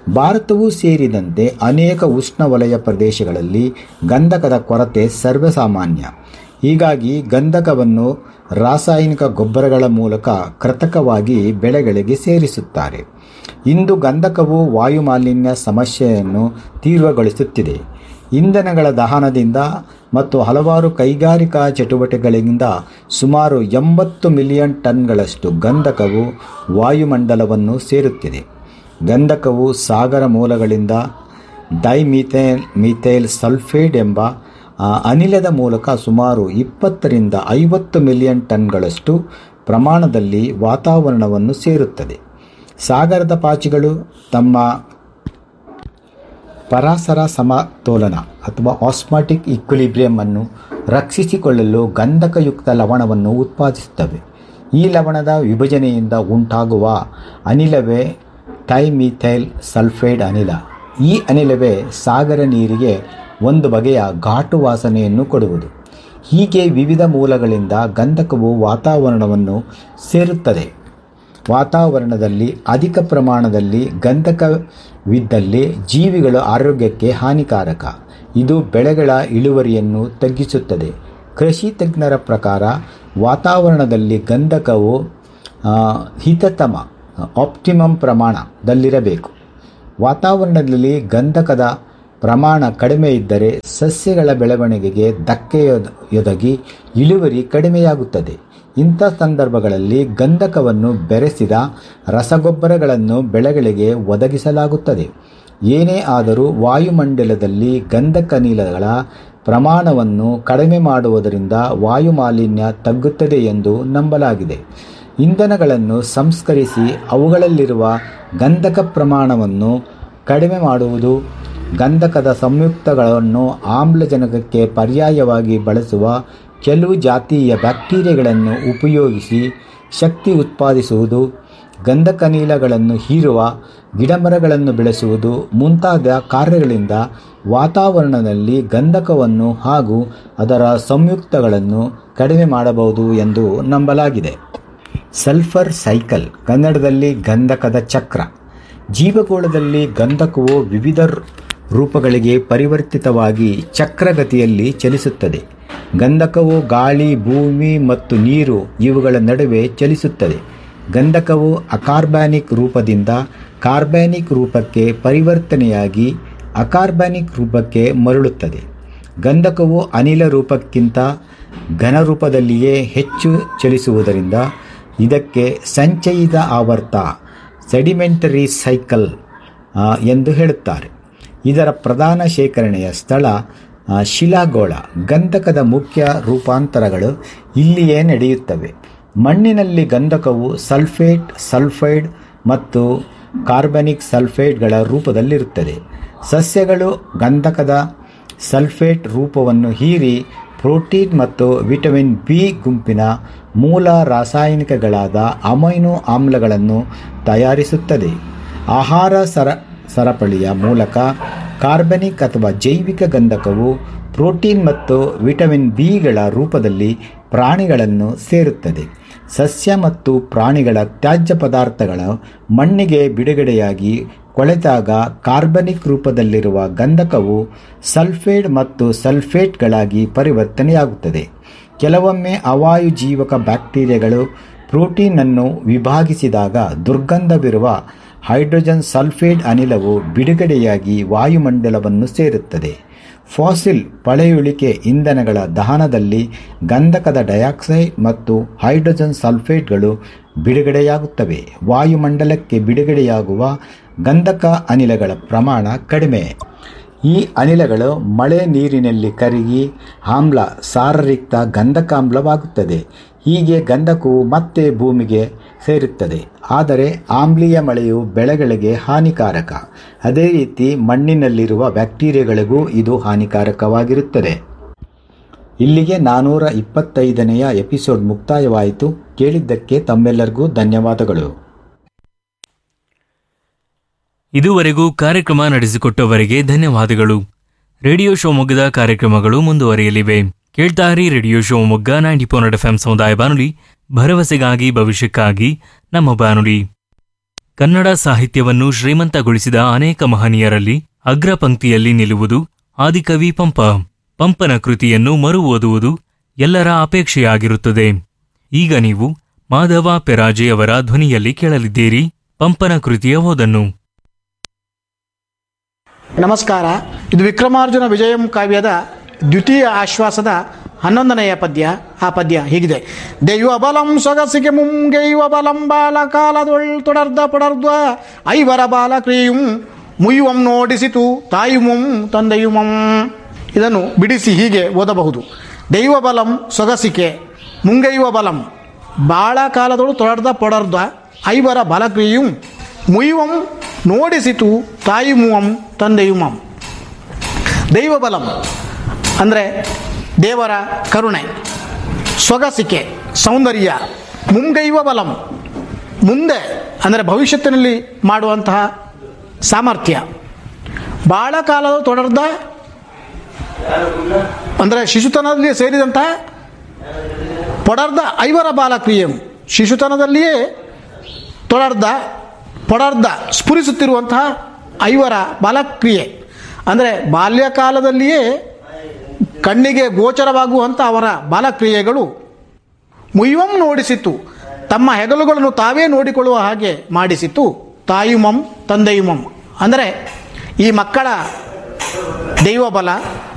ಭಾರತವೂ ಸೇರಿದಂತೆ ಅನೇಕ ಉಷ್ಣವಲಯ ಪ್ರದೇಶಗಳಲ್ಲಿ ಗಂಧಕದ ಕೊರತೆ ಸರ್ವೇಸಾಮಾನ್ಯ ಹೀಗಾಗಿ ಗಂಧಕವನ್ನು ರಾಸಾಯನಿಕ ಗೊಬ್ಬರಗಳ ಮೂಲಕ ಕೃತಕವಾಗಿ ಬೆಳೆಗಳಿಗೆ ಸೇರಿಸುತ್ತಾರೆ ಇಂದು ಗಂಧಕವು ವಾಯುಮಾಲಿನ್ಯ ಸಮಸ್ಯೆಯನ್ನು ತೀವ್ರಗೊಳಿಸುತ್ತಿದೆ ಇಂಧನಗಳ ದಹನದಿಂದ ಮತ್ತು ಹಲವಾರು ಕೈಗಾರಿಕಾ ಚಟುವಟಿಕೆಗಳಿಂದ ಸುಮಾರು ಎಂಬತ್ತು ಮಿಲಿಯನ್ ಟನ್ಗಳಷ್ಟು ಗಂಧಕವು ವಾಯುಮಂಡಲವನ್ನು ಸೇರುತ್ತಿದೆ ಗಂಧಕವು ಸಾಗರ ಮೂಲಗಳಿಂದ ಡೈಮಿಥೇಲ್ ಮಿಥೈಲ್ ಸಲ್ಫೇಟ್ ಎಂಬ ಆ, ಅನಿಲದ ಮೂಲಕ ಸುಮಾರು ಇಪ್ಪತ್ತರಿಂದ ಐವತ್ತು ಮಿಲಿಯನ್ ಟನ್ಗಳಷ್ಟು ಪ್ರಮಾಣದಲ್ಲಿ ವಾತಾವರಣವನ್ನು ಸೇರುತ್ತದೆ ಸಾಗರದ ಪಾಚಿಗಳು ತಮ್ಮ ಪರಾಸರ ಸಮತೋಲನ ಅಥವಾ ಆಸ್ಮಾಟಿಕ್ ಇಕ್ವಿಲಿಬ್ರಿಯಂ ಅನ್ನು ರಕ್ಷಿಸಿಕೊಳ್ಳಲು ಗಂಧಕಯುಕ್ತ ಲವಣವನ್ನು ಉತ್ಪಾದಿಸುತ್ತವೆ ಈ ಲವಣದ ವಿಭಜನೆಯಿಂದ ಉಂಟಾಗುವ ಅನಿಲವೇ ಥೈಮಿಥೈಲ್ ಸಲ್ಫೈಡ್ ಅನಿಲ ಈ ಅನಿಲವೇ ಸಾಗರ ನೀರಿಗೆ ಒಂದು ಬಗೆಯ ಘಾಟು ವಾಸನೆಯನ್ನು ಕೊಡುವುದು ಹೀಗೆ ವಿವಿಧ ಮೂಲಗಳಿಂದ ಗಂಧಕವು ವಾತಾವರಣವನ್ನು ಸೇರುತ್ತದೆ ವಾತಾವರಣದಲ್ಲಿ ಅಧಿಕ ಪ್ರಮಾಣದಲ್ಲಿ ಗಂಧಕವಿದ್ದಲ್ಲಿ ಜೀವಿಗಳ ಆರೋಗ್ಯಕ್ಕೆ ಹಾನಿಕಾರಕ ಇದು ಬೆಳೆಗಳ ಇಳುವರಿಯನ್ನು ತಗ್ಗಿಸುತ್ತದೆ ಕೃಷಿ ತಜ್ಞರ ಪ್ರಕಾರ ವಾತಾವರಣದಲ್ಲಿ ಗಂಧಕವು ಆ, ಹಿತತಮ ಆಪ್ಟಿಮಮ್ ಪ್ರಮಾಣದಲ್ಲಿರಬೇಕು ವಾತಾವರಣದಲ್ಲಿ ಗಂಧಕದ ಪ್ರಮಾಣ ಕಡಿಮೆ ಇದ್ದರೆ ಸಸ್ಯಗಳ ಬೆಳವಣಿಗೆಗೆ ಧಕ್ಕೆಯೊದಗಿ ಇಳುವರಿ ಕಡಿಮೆಯಾಗುತ್ತದೆ ಇಂಥ ಸಂದರ್ಭಗಳಲ್ಲಿ ಗಂಧಕವನ್ನು ಬೆರೆಸಿದ ರಸಗೊಬ್ಬರಗಳನ್ನು ಬೆಳೆಗಳಿಗೆ ಒದಗಿಸಲಾಗುತ್ತದೆ ಏನೇ ಆದರೂ ವಾಯುಮಂಡಲದಲ್ಲಿ ಗಂಧಕನಿಲಗಳ ಪ್ರಮಾಣವನ್ನು ಕಡಿಮೆ ಮಾಡುವುದರಿಂದ ವಾಯು ಮಾಲಿನ್ಯ ತಗ್ಗುತ್ತದೆ ಎಂದು ನಂಬಲಾಗಿದೆ ಇಂಧನಗಳನ್ನು ಸಂಸ್ಕರಿಸಿ ಅವುಗಳಲ್ಲಿರುವ ಗಂಧಕ ಪ್ರಮಾಣವನ್ನು ಕಡಿಮೆ ಮಾಡುವುದು ಗಂಧಕದ ಸಂಯುಕ್ತಗಳನ್ನು ಆಮ್ಲಜನಕಕ್ಕೆ ಪರ್ಯಾಯವಾಗಿ ಬಳಸುವ ಕೆಲವು ಜಾತಿಯ ಬ್ಯಾಕ್ಟೀರಿಯಾಗಳನ್ನು ಉಪಯೋಗಿಸಿ ಶಕ್ತಿ ಉತ್ಪಾದಿಸುವುದು ಗಂಧಕನಿಲಗಳನ್ನು ಹೀರುವ ಗಿಡಮರಗಳನ್ನು ಬೆಳೆಸುವುದು ಮುಂತಾದ ಕಾರ್ಯಗಳಿಂದ ವಾತಾವರಣದಲ್ಲಿ ಗಂಧಕವನ್ನು ಹಾಗೂ ಅದರ ಸಂಯುಕ್ತಗಳನ್ನು ಕಡಿಮೆ ಮಾಡಬಹುದು ಎಂದು ನಂಬಲಾಗಿದೆ ಸಲ್ಫರ್ ಸೈಕಲ್ ಕನ್ನಡದಲ್ಲಿ ಗಂಧಕದ ಚಕ್ರ ಜೀವಗೋಳದಲ್ಲಿ ಗಂಧಕವು ವಿವಿಧ ರೂ- ರೂಪಗಳಿಗೆ ಪರಿವರ್ತಿತವಾಗಿ ಚಕ್ರಗತಿಯಲ್ಲಿ ಚಲಿಸುತ್ತದೆ ಗಂಧಕವು ಗಾಳಿ ಭೂಮಿ ಮತ್ತು ನೀರು ಇವುಗಳ ನಡುವೆ ಚಲಿಸುತ್ತದೆ ಗಂಧಕವು ಅಕಾರ್ಬ್ಯಾನಿಕ್ ರೂಪದಿಂದ ಕಾರ್ಬ್ಯಾನಿಕ್ ರೂಪಕ್ಕೆ ಪರಿವರ್ತನೆಯಾಗಿ ಅಕಾರ್ಬ್ಯಾನಿಕ್ ರೂಪಕ್ಕೆ ಮರಳುತ್ತದೆ ಗಂಧಕವು ಅನಿಲ ರೂಪಕ್ಕಿಂತ ಘನ ರೂಪದಲ್ಲಿಯೇ ಹೆಚ್ಚು ಚಲಿಸುವುದರಿಂದ ಇದಕ್ಕೆ ಸಂಚಯಿತ ಆವರ್ತ ಸೆಡಿಮೆಂಟರಿ ಸೈಕಲ್ ಆ, ಎಂದು ಹೇಳುತ್ತಾರೆ ಇದರ ಪ್ರಧಾನ ಶೇಖರಣೆಯ ಸ್ಥಳ ಆ, ಶಿಲಾಗೋಳ ಗಂಧಕದ ಮುಖ್ಯ ರೂಪಾಂತರಗಳು ಇಲ್ಲಿಯೇ ನಡೆಯುತ್ತವೆ ಮಣ್ಣಿನಲ್ಲಿ ಗಂಧಕವು ಸಲ್ಫೇಟ್ ಸಲ್ಫೈಡ್ ಮತ್ತು ಕಾರ್ಬನಿಕ್ ಸಲ್ಫೈಡ್ಗಳ ರೂಪದಲ್ಲಿರುತ್ತದೆ ಸಸ್ಯಗಳು ಗಂಧಕದ ಸಲ್ಫೇಟ್ ರೂಪವನ್ನು ಹೀರಿ ಪ್ರೋಟೀನ್ ಮತ್ತು ವಿಟಮಿನ್ ಬಿ ಗುಂಪಿನ ಮೂಲ ರಾಸಾಯನಿಕಗಳಾದ ಅಮೈನೋ ಆಮ್ಲಗಳನ್ನು ತಯಾರಿಸುತ್ತದೆ ಆಹಾರ ಸರ ಸರಪಳಿಯ ಮೂಲಕ ಕಾರ್ಬನಿಕ್ ಅಥವಾ ಜೈವಿಕ ಗಂಧಕವು ಪ್ರೋಟೀನ್ ಮತ್ತು ವಿಟಮಿನ್ ಬಿಗಳ ರೂಪದಲ್ಲಿ ಪ್ರಾಣಿಗಳನ್ನು ಸೇರುತ್ತದೆ ಸಸ್ಯ ಮತ್ತು ಪ್ರಾಣಿಗಳ ತ್ಯಾಜ್ಯ ಪದಾರ್ಥಗಳು ಮಣ್ಣಿಗೆ ಬಿಡುಗಡೆಯಾಗಿ ಕೊಳೆತಾಗ ಕಾರ್ಬನಿಕ್ ರೂಪದಲ್ಲಿರುವ ಗಂಧಕವು ಸಲ್ಫೇಡ್ ಮತ್ತು ಸಲ್ಫೇಟ್ಗಳಾಗಿ ಪರಿವರ್ತನೆಯಾಗುತ್ತದೆ ಕೆಲವೊಮ್ಮೆ ಅವಾಯು ಜೀವಕ ಬ್ಯಾಕ್ಟೀರಿಯಾಗಳು ಪ್ರೋಟೀನನ್ನು ವಿಭಾಗಿಸಿದಾಗ ದುರ್ಗಂಧವಿರುವ ಹೈಡ್ರೋಜನ್ ಸಲ್ಫೇಟ್ ಅನಿಲವು ಬಿಡುಗಡೆಯಾಗಿ ವಾಯುಮಂಡಲವನ್ನು ಸೇರುತ್ತದೆ ಫಾಸಿಲ್ ಪಳೆಯುಳಿಕೆ ಇಂಧನಗಳ ದಹನದಲ್ಲಿ ಗಂಧಕದ ಡೈಆಕ್ಸೈಡ್ ಮತ್ತು ಹೈಡ್ರೋಜನ್ ಸಲ್ಫೇಟ್ಗಳು ಬಿಡುಗಡೆಯಾಗುತ್ತವೆ ವಾಯುಮಂಡಲಕ್ಕೆ ಬಿಡುಗಡೆಯಾಗುವ ಗಂಧಕ ಅನಿಲಗಳ ಪ್ರಮಾಣ ಕಡಿಮೆ ಈ ಅನಿಲಗಳು ಮಳೆ ನೀರಿನಲ್ಲಿ ಕರಗಿ ಆಮ್ಲ ಸಾರರಿಕ್ತ ಗಂಧಕಾಮ್ಲವಾಗುತ್ತದೆ ಹೀಗೆ ಗಂಧಕವು ಮತ್ತೆ ಭೂಮಿಗೆ ಸೇರುತ್ತದೆ ಆದರೆ ಆಮ್ಲೀಯ ಮಳೆಯು ಬೆಳೆಗಳಿಗೆ ಹಾನಿಕಾರಕ ಅದೇ ರೀತಿ ಮಣ್ಣಿನಲ್ಲಿರುವ ಬ್ಯಾಕ್ಟೀರಿಯಾಗಳಿಗೂ ಇದು ಹಾನಿಕಾರಕವಾಗಿರುತ್ತದೆ ಇಲ್ಲಿಗೆ ನಾನೂರ ಇಪ್ಪತ್ತೈದನೆಯ ಎಪಿಸೋಡ್ ಮುಕ್ತಾಯವಾಯಿತು ಕೇಳಿದ್ದಕ್ಕೆ ತಮ್ಮೆಲ್ಲರಿಗೂ ಧನ್ಯವಾದಗಳು ಇದುವರೆಗೂ ಕಾರ್ಯಕ್ರಮ ನಡೆಸಿಕೊಟ್ಟವರಿಗೆ ಧನ್ಯವಾದಗಳು ರೇಡಿಯೋ ಶಿವಮೊಗ್ಗದ ಕಾರ್ಯಕ್ರಮಗಳು ಮುಂದುವರಿಯಲಿವೆ ಕೇಳ್ತಾರಿ radio Shivamogga ninety four F M ಸಮುದಾಯ ಬಾನುಲಿ ಭರವಸೆಗಾಗಿ ಭವಿಷ್ಯಕ್ಕಾಗಿ ನಮ್ಮ ಬಾನುಲಿ ಕನ್ನಡ ಸಾಹಿತ್ಯವನ್ನು ಶ್ರೀಮಂತಗೊಳಿಸಿದ ಅನೇಕ ಮಹನೀಯರಲ್ಲಿ ಅಗ್ರ ಪಂಕ್ತಿಯಲ್ಲಿ ನಿಲ್ಲುವುದು ಆದಿಕವಿ ಪಂಪ ಪಂಪನ ಕೃತಿಯನ್ನು ಮರು ಓದುವುದು ಎಲ್ಲರ ಅಪೇಕ್ಷೆಯಾಗಿರುತ್ತದೆ ಈಗ ನೀವು ಮಾಧವ ಪೆರಾಜೆಯವರ ಧ್ವನಿಯಲ್ಲಿ ಕೇಳಲಿದ್ದೀರಿ ಪಂಪನ ಕೃತಿಯ ಓದನ್ನು ನಮಸ್ಕಾರ ಇದು ವಿಕ್ರಮಾರ್ಜುನ ವಿಜಯಂ ಕಾವ್ಯದ ದ್ವಿತೀಯ ಆಶ್ವಾಸದ ಹನ್ನೊಂದನೆಯ ಪದ್ಯ ಆ ಪದ್ಯ ಹೀಗಿದೆ ದೈವ ಬಲಂ ಸೊಗಸಿಗೆ ಮುಂಗೈವ ಬಲಂ ಬಾಲ ಕಾಲದೊಳ್ ತೊಡರ್ದ ಪೊಡರ್ದ ಐವರ ಬಾಲ ಕ್ರಿಯುಂ ಮುಯ್ಯುವಂ ನೋಡಿಸಿತು ತಾಯುಮಂ ತಂದೆಯುಮಂ ಇದನ್ನು ಬಿಡಿಸಿ ಹೀಗೆ ಓದಬಹುದು ದೈವ ಬಲಂ ಸೊಗಸಿಕೆ ಮುಂಗೈವ ಬಲಂ ಬಾಳ ಕಾಲದೊಳು ತೊಡರ್ದ ಪೊಡರ್ದ ಐವರ ಬಲಕ್ರಿಯುಂ ಮುಯ್ಯುವಂ ನೋಡಿಸಿತು ತಾಯುಮುವಂ ತಂದೆಯುಮಂ ದೈವಬಲಂ ಅಂದರೆ ದೇವರ ಕರುಣೆ ಸೊಗಸಿಕೆ ಸೌಂದರ್ಯ ಮುಂಗೈವ ಬಲಂ ಮುಂದೆ ಅಂದರೆ ಭವಿಷ್ಯತ್ತಿನಲ್ಲಿ ಮಾಡುವಂತಹ ಸಾಮರ್ಥ್ಯ ಬಾಳ ಕಾಲದ ತೊಡರ್ದ ಅಂದರೆ ಶಿಶುತನದಲ್ಲಿ ಸೇರಿದಂತಹ ಪೊಡರ್ದ ಐವರ ಬಾಲಕ್ರಿಯಂ ಶಿಶುತನದಲ್ಲಿಯೇ ತೊಡರ್ದ ಪೊಡರ್ದ ಸ್ಫುರಿಸುತ್ತಿರುವಂತಹ ಐವರ ಬಾಲಕ್ರಿಯೆ ಅಂದರೆ ಬಾಲ್ಯಕಾಲದಲ್ಲಿಯೇ ಕಣ್ಣಿಗೆ ಗೋಚರವಾಗುವಂಥ ಅವರ ಬಾಲಕ್ರಿಯೆಗಳು ಮುಯ್ಯಂ ನೋಡಿಸಿತು ತಮ್ಮ ಹೆಗಲುಗಳನ್ನು ತಾವೇ ನೋಡಿಕೊಳ್ಳುವ ಹಾಗೆ ಮಾಡಿಸಿತು ತಾಯುಮಂ ತಂದೆಯುಮಂ ಅಂದರೆ ಈ ಮಕ್ಕಳ ದೈವಬಲ